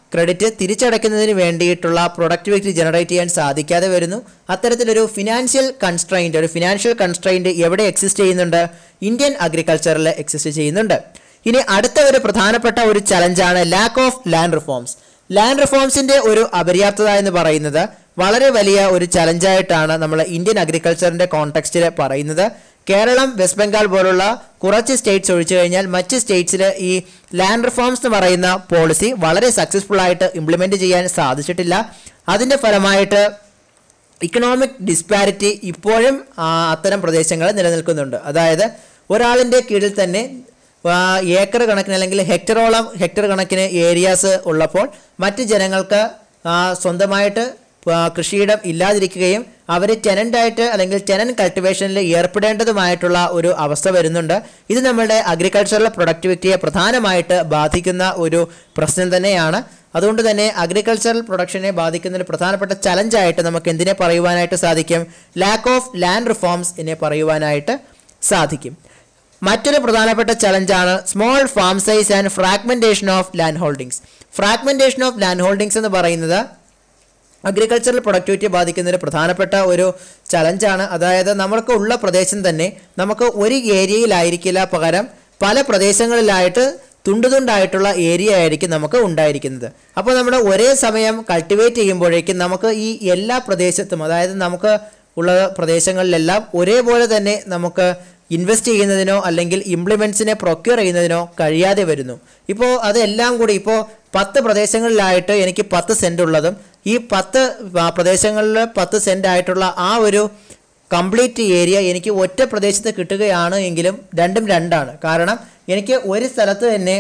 S1: ക്രെഡിറ്റ് തിരിച്ചടയ്ക്കുന്നതിന് വേണ്ടിയിട്ടുള്ള പ്രൊഡക്ടിവിറ്റി ജനറേറ്റ് ചെയ്യാൻ സാധിക്കാതെ വരുന്നു അത്തരത്തിലൊരു ഫിനാൻഷ്യൽ കൺസ്ട്രെയിൻറ്റ് ഒരു ഫിനാൻഷ്യൽ കൺസ്ട്രെയിൻറ്റ് എവിടെ എക്സിസ്റ്റ് ചെയ്യുന്നുണ്ട് ഇന്ത്യൻ അഗ്രികൾച്ചറിൽ എക്സിസ്റ്റ് ചെയ്യുന്നുണ്ട് ഇനി അടുത്ത ഒരു പ്രധാനപ്പെട്ട ഒരു ചലഞ്ചാണ് lack of land reforms land റിഫോംസിന്റെ ഒരു അപര്യാപ്തത എന്ന് പറയുന്നത് വളരെ വലിയ ഒരു ചലഞ്ചായിട്ടാണ് നമ്മൾ ഇന്ത്യൻ അഗ്രികൾച്ചറിന്റെ കോണ്ടെക്സ്റ്റിൽ പറയുന്നത് കേരളം വെസ്റ്റ് ബംഗാൾ പോലുള്ള കുറച്ച് സ്റ്റേറ്റ്സ് ഒഴിച്ചു കഴിഞ്ഞാൽ മറ്റ് സ്റ്റേറ്റ്സിൽ ഈ ലാൻഡ് റിഫോംസ് എന്ന് പറയുന്ന പോളിസി വളരെ സക്സസ്ഫുൾ ആയിട്ട് ഇംപ്ലിമെന്റ് ചെയ്യാൻ സാധിച്ചിട്ടില്ല അതിന്റെ ഫലമായിട്ട് ഇക്കണോമിക് ഡിസ്പാരിറ്റി ഇപ്പോഴും ആ, അത്തരം പ്രദേശങ്ങളിൽ നിലനിൽക്കുന്നുണ്ട് അതായത് ഒരാളിൻ്റെ കീഴിൽ തന്നെ ആ, ഏക്കർ കണക്കിന് അല്ലെങ്കിൽ ഹെക്ടറോളം ഹെക്ടർ കണക്കിന് ഏരിയാസ് ഉള്ളപ്പോൾ മറ്റ് ജനങ്ങൾക്ക് ആ, സ്വന്തമായിട്ട് ആ, കൃഷിയിടം ഇല്ലാതിരിക്കുകയും അവർ ടെനൻ്റായിട്ട് അല്ലെങ്കിൽ ടെനൻ കൾട്ടിവേഷനിൽ ഏർപ്പെടേണ്ടതുമായിട്ടുള്ള ഒരു അവസ്ഥ വരുന്നുണ്ട് ഇത് നമ്മുടെ അഗ്രികൾച്ചറൽ പ്രൊഡക്ടിവിറ്റിയെ പ്രധാനമായിട്ട് ബാധിക്കുന്ന ഒരു പ്രശ്നം തന്നെയാണ് അതുകൊണ്ട് തന്നെ അഗ്രികൾച്ചറൽ പ്രൊഡക്ഷനെ ബാധിക്കുന്ന ഒരു പ്രധാനപ്പെട്ട ചലഞ്ചായിട്ട് നമുക്ക് എന്തിനെ പറയുവാനായിട്ട് സാധിക്കും ലാക്ക് ഓഫ് ലാൻഡ് റിഫോംസ് എന്നെ പറയുവാനായിട്ട് സാധിക്കും മറ്റൊരു പ്രധാനപ്പെട്ട ചലഞ്ചാണ് small farm size and fragmentation of land holdings fragmentation of land holdings എന്ന് പറയുന്നത് അഗ്രികൾച്ചറൽ പ്രൊഡക്ടിവിറ്റിയെ ബാധിക്കുന്ന ഒരു പ്രധാനപ്പെട്ട ഒരു ചലഞ്ചാണ് അതായത് നമ്മൾക്ക് ഉള്ള പ്രദേശം തന്നെ നമുക്ക് ഒരു ഏരിയയിലായിരിക്കില്ല പകരം പല പ്രദേശങ്ങളിലായിട്ട് തുണ്ടുതുണ്ടായിട്ടുള്ള ഏരിയ ആയിരിക്കും നമുക്ക് ഉണ്ടായിരിക്കുന്നത് അപ്പോൾ നമ്മൾ ഒരേ സമയം കൾട്ടിവേറ്റ് ചെയ്യുമ്പോഴേക്കും നമുക്ക് ഈ എല്ലാ പ്രദേശത്തും അതായത് നമുക്ക് ഉള്ള പ്രദേശങ്ങളിലെല്ലാം ഒരേപോലെ തന്നെ നമുക്ക് ഇൻവെസ്റ്റ് ചെയ്യുന്നതിനോ അല്ലെങ്കിൽ ഇംപ്ലിമെൻറ്റ്സിനെ പ്രൊക്യൂർ ചെയ്യുന്നതിനോ കഴിയാതെ വരുന്നു ഇപ്പോൾ അതെല്ലാം കൂടി ഇപ്പോൾ പത്ത് പ്രദേശങ്ങളിലായിട്ട് എനിക്ക് പത്ത് സെൻറ്റ് ഉള്ളതും ഈ പത്ത് ആ, പ്രദേശങ്ങളിൽ പത്ത് സെൻറ്റ് ആയിട്ടുള്ള ആ ഒരു കംപ്ലീറ്റ് ഏരിയ എനിക്ക് ഒറ്റ പ്രദേശത്ത് കിട്ടുകയാണ് എങ്കിലും രണ്ടും രണ്ടാണ് കാരണം എനിക്ക് ഒരു സ്ഥലത്ത് തന്നെ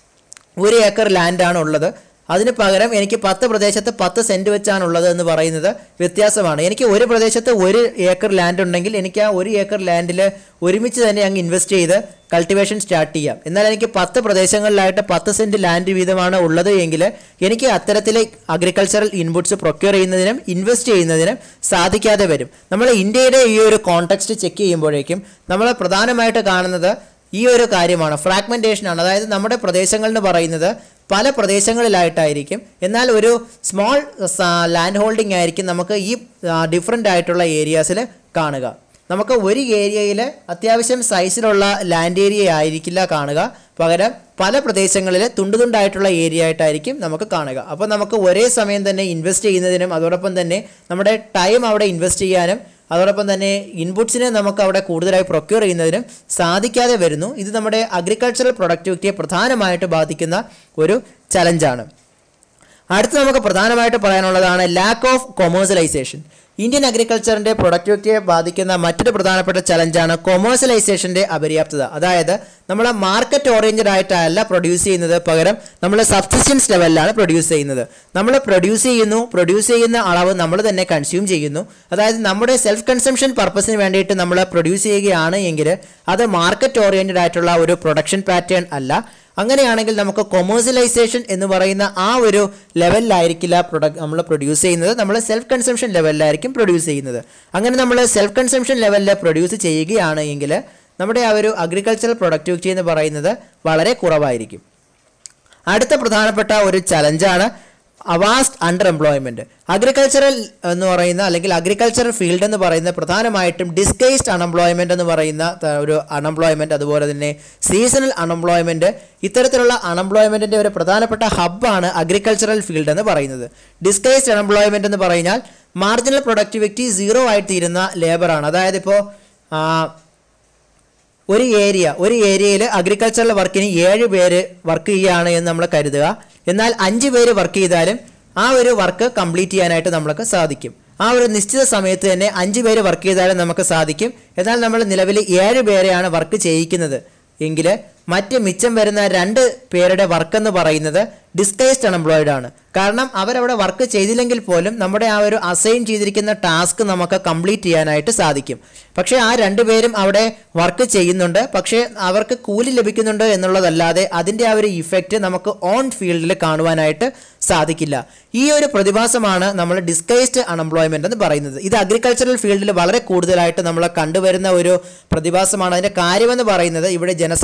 S1: ഒരു ഏക്കർ ലാൻഡാണ് ഉള്ളത് അതിന് പകരം എനിക്ക് പത്ത് പ്രദേശത്ത് പത്ത് സെൻറ്റ് വെച്ചാണ് ഉള്ളത് എന്ന് പറയുന്നത് വ്യത്യാസമാണ് എനിക്ക് ഒരു പ്രദേശത്ത് ഒരു ഏക്കർ ലാൻഡ് ഉണ്ടെങ്കിൽ എനിക്ക് ആ ഒരു ഏക്കർ ലാൻഡിൽ ഒരുമിച്ച് തന്നെ അങ്ങ് ഇൻവെസ്റ്റ് ചെയ്ത് കൾട്ടിവേഷൻ സ്റ്റാർട്ട് ചെയ്യാം എന്നാൽ എനിക്ക് പത്ത് പ്രദേശങ്ങളിലായിട്ട് പത്ത് സെൻറ്റ് ലാൻഡ് വീതമാണ് ഉള്ളത് എങ്കിൽ എനിക്ക് അത്തരത്തിലെ അഗ്രികൾച്ചറൽ ഇൻപുട്സ് പ്രൊക്യൂർ ചെയ്യുന്നതിനും ഇൻവെസ്റ്റ് ചെയ്യുന്നതിനും സാധിക്കാതെ വരും നമ്മൾ ഇന്ത്യയുടെ ഈ ഒരു കോണ്ടെക്സ്റ്റ് ചെക്ക് ചെയ്യുമ്പോഴേക്കും നമ്മൾ പ്രധാനമായിട്ട് കാണുന്നത് ഈ ഒരു കാര്യമാണ് ഫ്രാഗ്മെൻറ്റേഷൻ ആണ് അതായത് നമ്മുടെ പ്രദേശങ്ങൾ എന്ന് പറയുന്നത് പല പ്രദേശങ്ങളിലായിട്ടായിരിക്കും എന്നാൽ ഒരു സ്മോൾ ലാൻഡ് ഹോൾഡിംഗ് ആയിരിക്കും നമുക്ക് ഈ ഡിഫറെൻ്റ് ആയിട്ടുള്ള ഏരിയാസിൽ കാണുക നമുക്ക് ഒരു ഏരിയയിൽ അത്യാവശ്യം സൈസിലുള്ള ലാൻഡ് ഏരിയ ആയിരിക്കില്ല കാണുക പകരം പല പ്രദേശങ്ങളിൽ തുണ്ടുതുണ്ടായിട്ടുള്ള ഏരിയ ആയിട്ടായിരിക്കും നമുക്ക് കാണുക അപ്പോൾ നമുക്ക് ഒരേ സമയം തന്നെ ഇൻവെസ്റ്റ് ചെയ്യുന്നതിനും അതോടൊപ്പം തന്നെ നമ്മുടെ ടൈം അവിടെ ഇൻവെസ്റ്റ് ചെയ്യാനും അതോടൊപ്പം തന്നെ ഇൻപുട്സിനെ നമുക്ക് അവിടെ കൂടുതലായി പ്രൊക്യൂർ ചെയ്യുന്നതിനും സാധിക്കാതെ വരുന്നു ഇത് നമ്മുടെ അഗ്രികൾച്ചറൽ പ്രൊഡക്ടിവിറ്റിയെ പ്രധാനമായിട്ട് ബാധിക്കുന്ന ഒരു ചലഞ്ചാണ് അടുത്ത് നമുക്ക് പ്രധാനമായിട്ട് പറയാനുള്ളതാണ് ലാക്ക് ഓഫ് കൊമേഴ്സ്യലൈസേഷൻ ഇന്ത്യൻ അഗ്രികൾച്ചറിന്റെ പ്രൊഡക്ടിവിറ്റിയെ ബാധിക്കുന്ന മറ്റൊരു പ്രധാനപ്പെട്ട ചലഞ്ചാണ് കൊമേഴ്സ്യലൈസേഷന്റെ അപര്യാപ്തത അതായത് നമ്മൾ മാർക്കറ്റ് ഓറിയന്റഡ് ആയിട്ടല്ല പ്രൊഡ്യൂസ് ചെയ്യുന്നത് പകരം നമ്മൾ സബ്സിസ്റ്റൻസ് ലെവലിലാണ് പ്രൊഡ്യൂസ് ചെയ്യുന്നത് നമ്മൾ പ്രൊഡ്യൂസ് ചെയ്യുന്നു പ്രൊഡ്യൂസ് ചെയ്യുന്ന അളവ് നമ്മൾ തന്നെ കൺസ്യൂം ചെയ്യുന്നു അതായത് നമ്മുടെ സെൽഫ് കൺസംഷൻ പർപ്പസിന് വേണ്ടിയിട്ട് നമ്മൾ പ്രൊഡ്യൂസ് ചെയ്യുകയാണ് എങ്കിൽ അത് മാർക്കറ്റ് ഓറിയന്റഡ് ആയിട്ടുള്ള ഒരു പ്രൊഡക്ഷൻ പാറ്റേൺ അല്ല അങ്ങനെയാണെങ്കിൽ നമുക്ക് കൊമേഴ്സ്യലൈസേഷൻ എന്ന് പറയുന്ന ആ ഒരു ലെവലിലായിരിക്കില്ല പ്രൊഡക്റ്റ് നമ്മൾ പ്രൊഡ്യൂസ് ചെയ്യുന്നത് നമ്മൾ സെൽഫ് കൺസംഷൻ ലെവലിലായിരിക്കും പ്രൊഡ്യൂസ് ചെയ്യുന്നത് അങ്ങനെ നമ്മൾ സെൽഫ് കൺസംഷൻ ലെവലിൽ പ്രൊഡ്യൂസ് ചെയ്യുകയാണ് എങ്കിൽ നമ്മുടെ ആ ഒരു അഗ്രികൾച്ചറൽ പ്രൊഡക്ടിവിറ്റി എന്ന് പറയുന്നത് വളരെ കുറവായിരിക്കും അടുത്ത പ്രധാനപ്പെട്ട ഒരു ചലഞ്ചാണ് അവാസ്റ്റ് അണ്ടർ എംപ്ലോയ്മെന്റ് അഗ്രികൾച്ചറൽ എന്ന് പറയുന്ന അല്ലെങ്കിൽ അഗ്രികൾച്ചറൽ ഫീൽഡ് എന്ന് പറയുന്ന പ്രധാനമായിട്ടും ഡിസ്കൈസ്ഡ് അൺഎംപ്ലോയ്മെന്റ് എന്ന് പറയുന്ന ത- ഒരു അൺഎംപ്ലോയ്മെന്റ് അതുപോലെ തന്നെ സീസണൽ അൺഎംപ്ലോയ്മെന്റ് ഇത്തരത്തിലുള്ള അൺഎംപ്ലോയ്മെന്റിന്റെ ഒരു പ്രധാനപ്പെട്ട ഹബ്ബാണ് അഗ്രികൾച്ചറൽ ഫീൽഡ് എന്ന് പറയുന്നത് ഡിസ്കൈസ്ഡ് അൺഎംപ്ലോയ്മെന്റ് എന്ന് പറഞ്ഞാൽ മാർജിനൽ പ്രൊഡക്ടിവിറ്റി സീറോ ആയിത്തീരുന്ന ലേബറാണ് അതായത് ഇപ്പോൾ ഒരു ഏരിയ ഒരു ഏരിയയിൽ അഗ്രികൾച്ചറൽ വർക്കിന് ഏഴ് പേര് വർക്ക് ചെയ്യുകയാണ് എന്ന് നമ്മൾ കരുതുക എന്നാൽ അഞ്ച് പേര് വർക്ക് ചെയ്താലും ആ ഒരു വർക്ക് കംപ്ലീറ്റ് ചെയ്യാനായിട്ട് നമ്മൾക്ക് സാധിക്കും ആ ഒരു നിശ്ചിത സമയത്ത് തന്നെ അഞ്ച് പേര് വർക്ക് ചെയ്താലും നമുക്ക് സാധിക്കും എന്നാൽ നമ്മൾ നിലവിൽ ഏഴ് പേരെയാണ് വർക്ക് ചെയ്യിക്കുന്നത് എങ്കിൽ മറ്റ് മിച്ചം വരുന്ന രണ്ട് പേരുടെ വർക്ക് എന്ന് പറയുന്നത് ഡിസ്കൈസ്ഡ് അൺഎംപ്ലോയിഡ് ആണ് കാരണം അവരവിടെ വർക്ക് ചെയ്തില്ലെങ്കിൽ പോലും നമ്മുടെ ആ ഒരു അസൈൻ ചെയ്തിരിക്കുന്ന ടാസ്ക് നമുക്ക് കംപ്ലീറ്റ് ചെയ്യാനായിട്ട് സാധിക്കും പക്ഷേ ആ രണ്ടുപേരും അവിടെ വർക്ക് ചെയ്യുന്നുണ്ട് പക്ഷേ അവർക്ക് കൂലി ലഭിക്കുന്നുണ്ട് എന്നുള്ളതല്ലാതെ അതിൻ്റെ ആ ഒരു ഇഫക്റ്റ് നമുക്ക് ഓൺ ഫീൽഡിൽ കാണുവാനായിട്ട് സാധിക്കില്ല ഈ ഒരു പ്രതിഭാസമാണ് നമ്മൾ ഡിസ്കൈസ്ഡ് അൺഎംപ്ലോയ്മെന്റ് എന്ന് പറയുന്നത് ഇത് അഗ്രികൾച്ചറൽ ഫീൽഡിൽ വളരെ കൂടുതലായിട്ട് നമ്മൾ കണ്ടുവരുന്ന ഒരു പ്രതിഭാസമാണ് അതിൻ്റെ കാര്യമെന്ന് പറയുന്നത് ഇവിടെ ജനസംഖ്യ വളരെ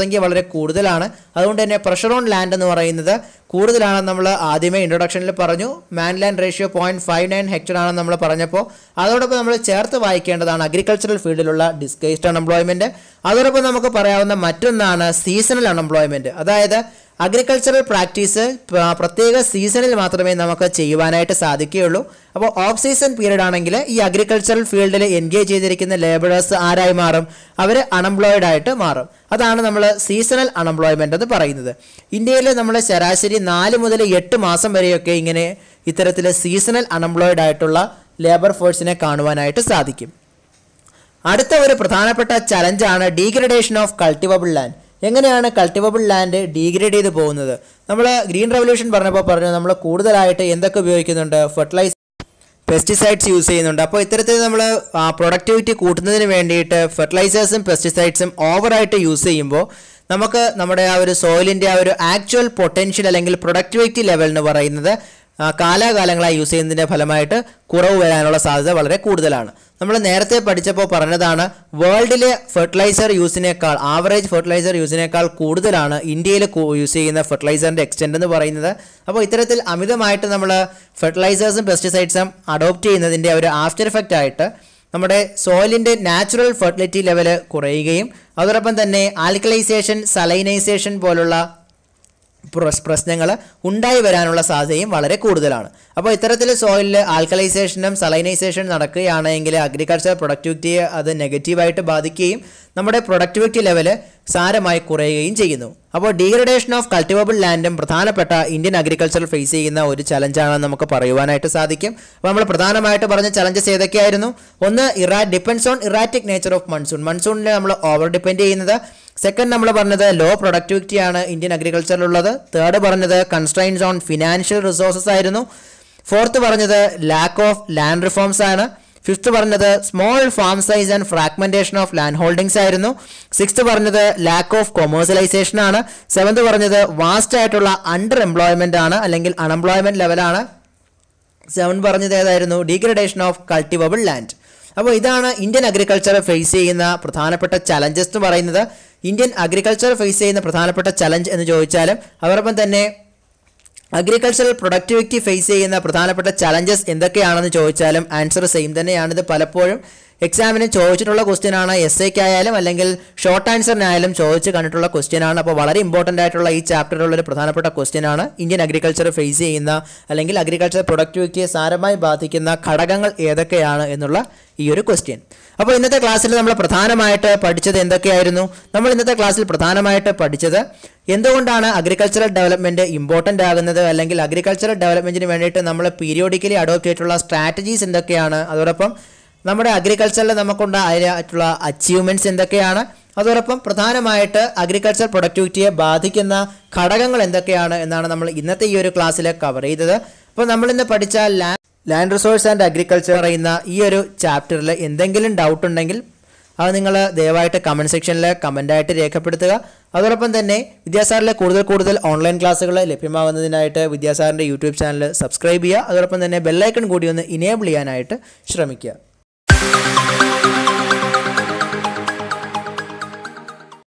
S1: കൂടുതലാണ് അതുകൊണ്ട് തന്നെ പ്രഷർ ഓൺ ലാൻഡ് എന്ന് പറയുന്നത് കൂടുതലാണ് നമ്മൾ ആദ്യമേ ഇൻട്രൊഡക്ഷനിൽ പറഞ്ഞു man land ratio point five nine hectare ആണെന്ന് നമ്മൾ പറഞ്ഞപ്പോൾ അതോടൊപ്പം നമ്മൾ ചേർത്ത് വായിക്കേണ്ടതാണ് അഗ്രികൾച്ചറൽ ഫീൽഡിലുള്ള ഡിസ്കേസ്ഡ് അൺഎംപ്ലോയ്മെൻറ്റ് അതോടൊപ്പം നമുക്ക് പറയാവുന്ന മറ്റൊന്നാണ് സീസണൽ അൺഎംപ്ലോയ്മെൻറ്റ് അതായത് അഗ്രികൾച്ചറൽ പ്രാക്ടീസ് പ്ര- പ്രത്യേക സീസണിൽ മാത്രമേ നമുക്ക് ചെയ്യുവാനായിട്ട് സാധിക്കുകയുള്ളൂ അപ്പോൾ ഓഫ് സീസൺ പീരീഡ് ആണെങ്കിൽ ഈ അഗ്രികൾച്ചറൽ ഫീൽഡിൽ എൻഗേജ് ചെയ്തിരിക്കുന്ന ലേബറേഴ്സ് ആരായി മാറും അവർ അൺഎംപ്ലോയിഡ് ആയിട്ട് മാറും അതാണ് നമ്മൾ സീസണൽ അൺഎംപ്ലോയ്മെൻ്റ് എന്ന് പറയുന്നത് ഇന്ത്യയിൽ നമ്മൾ ശരാശരി നാല് മുതൽ എട്ട് മാസം വരെയൊക്കെ ഇങ്ങനെ ഇത്തരത്തിൽ സീസണൽ അൺഎംപ്ലോയിഡ് ആയിട്ടുള്ള ലേബർ ഫോഴ്സിനെ കാണുവാനായിട്ട് സാധിക്കും അടുത്ത ഒരു പ്രധാനപ്പെട്ട ചലഞ്ചാണ് ഡീഗ്രഡേഷൻ ഓഫ് കൾട്ടിവബിൾ ലാൻഡ് എങ്ങനെയാണ് കൾട്ടിവബിൾ ലാൻഡ് ഡീഗ്രേഡ് ചെയ്ത് പോകുന്നത് നമ്മൾ ഗ്രീൻ റെവല്യൂഷൻ പറഞ്ഞപ്പോൾ പറഞ്ഞു നമ്മൾ കൂടുതലായിട്ട് എന്തൊക്കെ ഉപയോഗിക്കുന്നുണ്ട് ഫെർട്ടിലൈസ് പെസ്റ്റിസൈഡ്സ് യൂസ് ചെയ്യുന്നുണ്ട് അപ്പോൾ ഇത്തരത്തിൽ നമ്മൾ പ്രൊഡക്ടിവിറ്റി കൂട്ടുന്നതിന് വേണ്ടിയിട്ട് ഫെർട്ടിലൈസേഴ്സും പെസ്റ്റിസൈഡ്സും ഓവറായിട്ട് യൂസ് ചെയ്യുമ്പോൾ നമുക്ക് നമ്മുടെ ആ ഒരു സോയിലിൻ്റെ ആ ഒരു ആക്ച്വൽ പൊട്ടൻഷ്യൽ അല്ലെങ്കിൽ പ്രൊഡക്ടിവിറ്റി ലെവൽ എന്ന് പറയുന്നത് ആ, കാലാകാലങ്ങളായി യൂസ് ചെയ്യുന്നതിൻ്റെ ഫലമായിട്ട് കുറവ് വരാനുള്ള സാധ്യത വളരെ കൂടുതലാണ് നമ്മൾ നേരത്തെ പഠിച്ചപ്പോൾ പറഞ്ഞതാണ് വേൾഡിലെ ഫെർട്ടിലൈസർ യൂസിനേക്കാൾ ആവറേജ് ഫെർട്ടിലൈസർ യൂസിനേക്കാൾ കൂടുതലാണ് ഇന്ത്യയിൽ യൂസ് ചെയ്യുന്ന ഫെർട്ടിലൈസറിൻ്റെ എക്സ്റ്റെൻഡ് എന്ന് പറയുന്നത് അപ്പോൾ ഇത്തരത്തിൽ അമിതമായിട്ട് നമ്മൾ ഫെർട്ടിലൈസേഴ്സും പെസ്റ്റിസൈഡ്സും അഡോപ്റ്റ് ചെയ്യുന്നതിൻ്റെ ഒരു ആഫ്റ്റർ എഫക്റ്റ് ആയിട്ട് നമ്മുടെ സോയിലിൻ്റെ നാച്ചുറൽ ഫെർട്ടിലിറ്റി ലെവൽ കുറയുകയും അതോടൊപ്പം തന്നെ ആൽക്കലൈസേഷൻ സലൈനൈസേഷൻ പോലുള്ള പ്രശ്നങ്ങൾ ഉണ്ടായി വരാനുള്ള സാധ്യതയും വളരെ കൂടുതലാണ് അപ്പോൾ ഇത്തരത്തിൽ സോയിലിൽ ആൽക്കലൈസേഷനും സലൈനൈസേഷനും നടക്കുകയാണെങ്കിൽ അഗ്രികൾച്ചർ പ്രൊഡക്ടിവിറ്റിയെ അത് നെഗറ്റീവായിട്ട് ബാധിക്കുകയും നമ്മുടെ പ്രൊഡക്ടിവിറ്റി ലെവല് സാരമായി കുറയുകയും ചെയ്യുന്നു അപ്പോൾ ഡീഗ്രഡേഷൻ ഓഫ് കൾട്ടിവബിൾ ലാൻഡും പ്രധാനപ്പെട്ട ഇന്ത്യൻ അഗ്രികൾച്ചർ ഫേസ് ചെയ്യുന്ന ഒരു ചലഞ്ചാണെന്ന് നമുക്ക് പറയുവാനായിട്ട് സാധിക്കും അപ്പോൾ നമ്മൾ പ്രധാനമായിട്ട് പറഞ്ഞ ചലഞ്ചസ് ഏതൊക്കെയായിരുന്നു ഒന്ന് ഇറാ depends on erratic nature of monsoon മൺസൂണിനെ നമ്മൾ ഓവർ ഡിപ്പെൻഡ് ചെയ്യുന്നത് സെക്കൻഡ് നമ്മൾ പറഞ്ഞത് ലോ പ്രൊഡക്ടിവിറ്റി ആണ് ഇന്ത്യൻ അഗ്രികൾച്ചറിലുള്ളത് തേർഡ് പറഞ്ഞത് കൺസ്ട്രൈൻസ് ഓൺ ഫിനാൻഷ്യൽ റിസോഴ്സസ് ആയിരുന്നു ഫോർത്ത് പറഞ്ഞത് ലാക്ക് ഓഫ് ലാൻഡ് റിഫോംസ് ആണ് ഫിഫ്ത്ത് പറഞ്ഞത് small farm size and fragmentation of land holdings ആയിരുന്നു സിക്സ്ത് പറഞ്ഞത് ലാക്ക് ഓഫ് കൊമേഴ്സ്യലൈസേഷൻ ആണ് സെവൻത് പറഞ്ഞത് വാസ്റ്റ് ആയിട്ടുള്ള അണ്ടർ എംപ്ലോയ്മെന്റ് ആണ് അല്ലെങ്കിൽ അൺഎംപ്ലോയ്മെന്റ് ലെവലാണ് സെവൻ പറഞ്ഞത് ഏതായിരുന്നു ഡീഗ്രഡേഷൻ ഓഫ് കൾട്ടിവബിൾ ലാൻഡ് അപ്പോൾ ഇതാണ് ഇന്ത്യൻ അഗ്രികൾച്ചർ ഫേസ് ചെയ്യുന്ന പ്രധാനപ്പെട്ട ചലഞ്ചസ് എന്ന് പറയുന്നത് ഇന്ത്യൻ അഗ്രികൾച്ചർ ഫേസ് ചെയ്യുന്ന പ്രധാനപ്പെട്ട ചലഞ്ച് എന്ന് ചോദിച്ചാലും അതോടൊപ്പം തന്നെ അഗ്രികൾച്ചറൽ പ്രൊഡക്ടിവിറ്റി ഫേസ് ചെയ്യുന്ന പ്രധാനപ്പെട്ട ചലഞ്ചസ് എന്തൊക്കെയാണെന്ന് ചോദിച്ചാലും ആൻസർ സെയിം തന്നെയാണ് ഇത് പലപ്പോഴും എക്സാമിന് ചോദിച്ചിട്ടുള്ള ക്വസ്റ്റ്യൻ ആണ് എസ് ഐക്കായാലും അല്ലെങ്കിൽ ഷോർട്ട് ആൻസറിനായാലും ചോദിച്ച് കണ്ടിട്ടുള്ള ക്വസ്റ്റ്യൻ ആണ് അപ്പോൾ വളരെ ഇമ്പോർട്ടൻ്റ് ആയിട്ടുള്ള ഈ ചാപ്റ്ററിലുള്ള ഒരു പ്രധാനപ്പെട്ട ക്വസ്റ്റ്യൻ ആണ് ഇന്ത്യൻ അഗ്രികൾച്ചർ ഫേസ് ചെയ്യുന്ന അല്ലെങ്കിൽ അഗ്രികൾച്ചർ പ്രൊഡക്ടിവിറ്റിയെ സാരമായി ബാധിക്കുന്ന ഘടകങ്ങൾ ഏതൊക്കെയാണ് എന്നുള്ള ഈ ഒരു ക്വസ്റ്റ്യൻ അപ്പോൾ ഇന്നത്തെ ക്ലാസ്സിൽ നമ്മൾ പ്രധാനമായിട്ട് പഠിച്ചത് എന്തൊക്കെയായിരുന്നു നമ്മൾ ഇന്നത്തെ ക്ലാസ്സിൽ പ്രധാനമായിട്ട് പഠിച്ചത് എന്തുകൊണ്ടാണ് അഗ്രികൾച്ചറൽ ഡെവലപ്മെൻറ്റ് ഇമ്പോർട്ടൻ്റ് ആകുന്നത് അല്ലെങ്കിൽ അഗ്രികൾച്ചറൽ ഡെവലപ്മെൻറ്റിന് വേണ്ടിയിട്ട് നമ്മൾ പീരിയോഡിക്കലി അഡോപ്റ്റ് ചെയ്തിട്ടുള്ള സ്ട്രാറ്റജീസ് എന്തൊക്കെയാണ് അതോടൊപ്പം നമ്മുടെ അഗ്രികൾച്ചറിൽ നമുക്കുണ്ടായിട്ടുള്ള അച്ചീവ്മെൻറ്റ്സ് എന്തൊക്കെയാണ് അതോടൊപ്പം പ്രധാനമായിട്ട് അഗ്രികൾച്ചർ പ്രൊഡക്ടിവിറ്റിയെ ബാധിക്കുന്ന ഘടകങ്ങൾ എന്തൊക്കെയാണ് എന്നാണ് നമ്മൾ ഇന്നത്തെ ഈ ഒരു ക്ലാസ്സിൽ കവർ ചെയ്തത് അപ്പോൾ നമ്മളിന്ന് പഠിച്ച land land resource and agriculture പറയുന്ന ഈ ഒരു ചാപ്റ്ററിൽ എന്തെങ്കിലും ഡൗട്ട് ഉണ്ടെങ്കിൽ അത് നിങ്ങൾ ദയവായിട്ട് കമൻറ്റ് സെക്ഷനിൽ കമൻ്റായിട്ട് രേഖപ്പെടുത്തുക അതോടൊപ്പം തന്നെ വിദ്യാസാറിലെ കൂടുതൽ കൂടുതൽ ഓൺലൈൻ ക്ലാസ്സുകൾ ലഭ്യമാകുന്നതിനായിട്ട് വിദ്യാസാറിൻ്റെ യൂട്യൂബ് ചാനൽ സബ്സ്ക്രൈബ് ചെയ്യുക അതോടൊപ്പം തന്നെ ബെല്ലൈക്കൺ കൂടി ഒന്ന് ഇനേബിൾ ചെയ്യാനായിട്ട് ശ്രമിക്കുക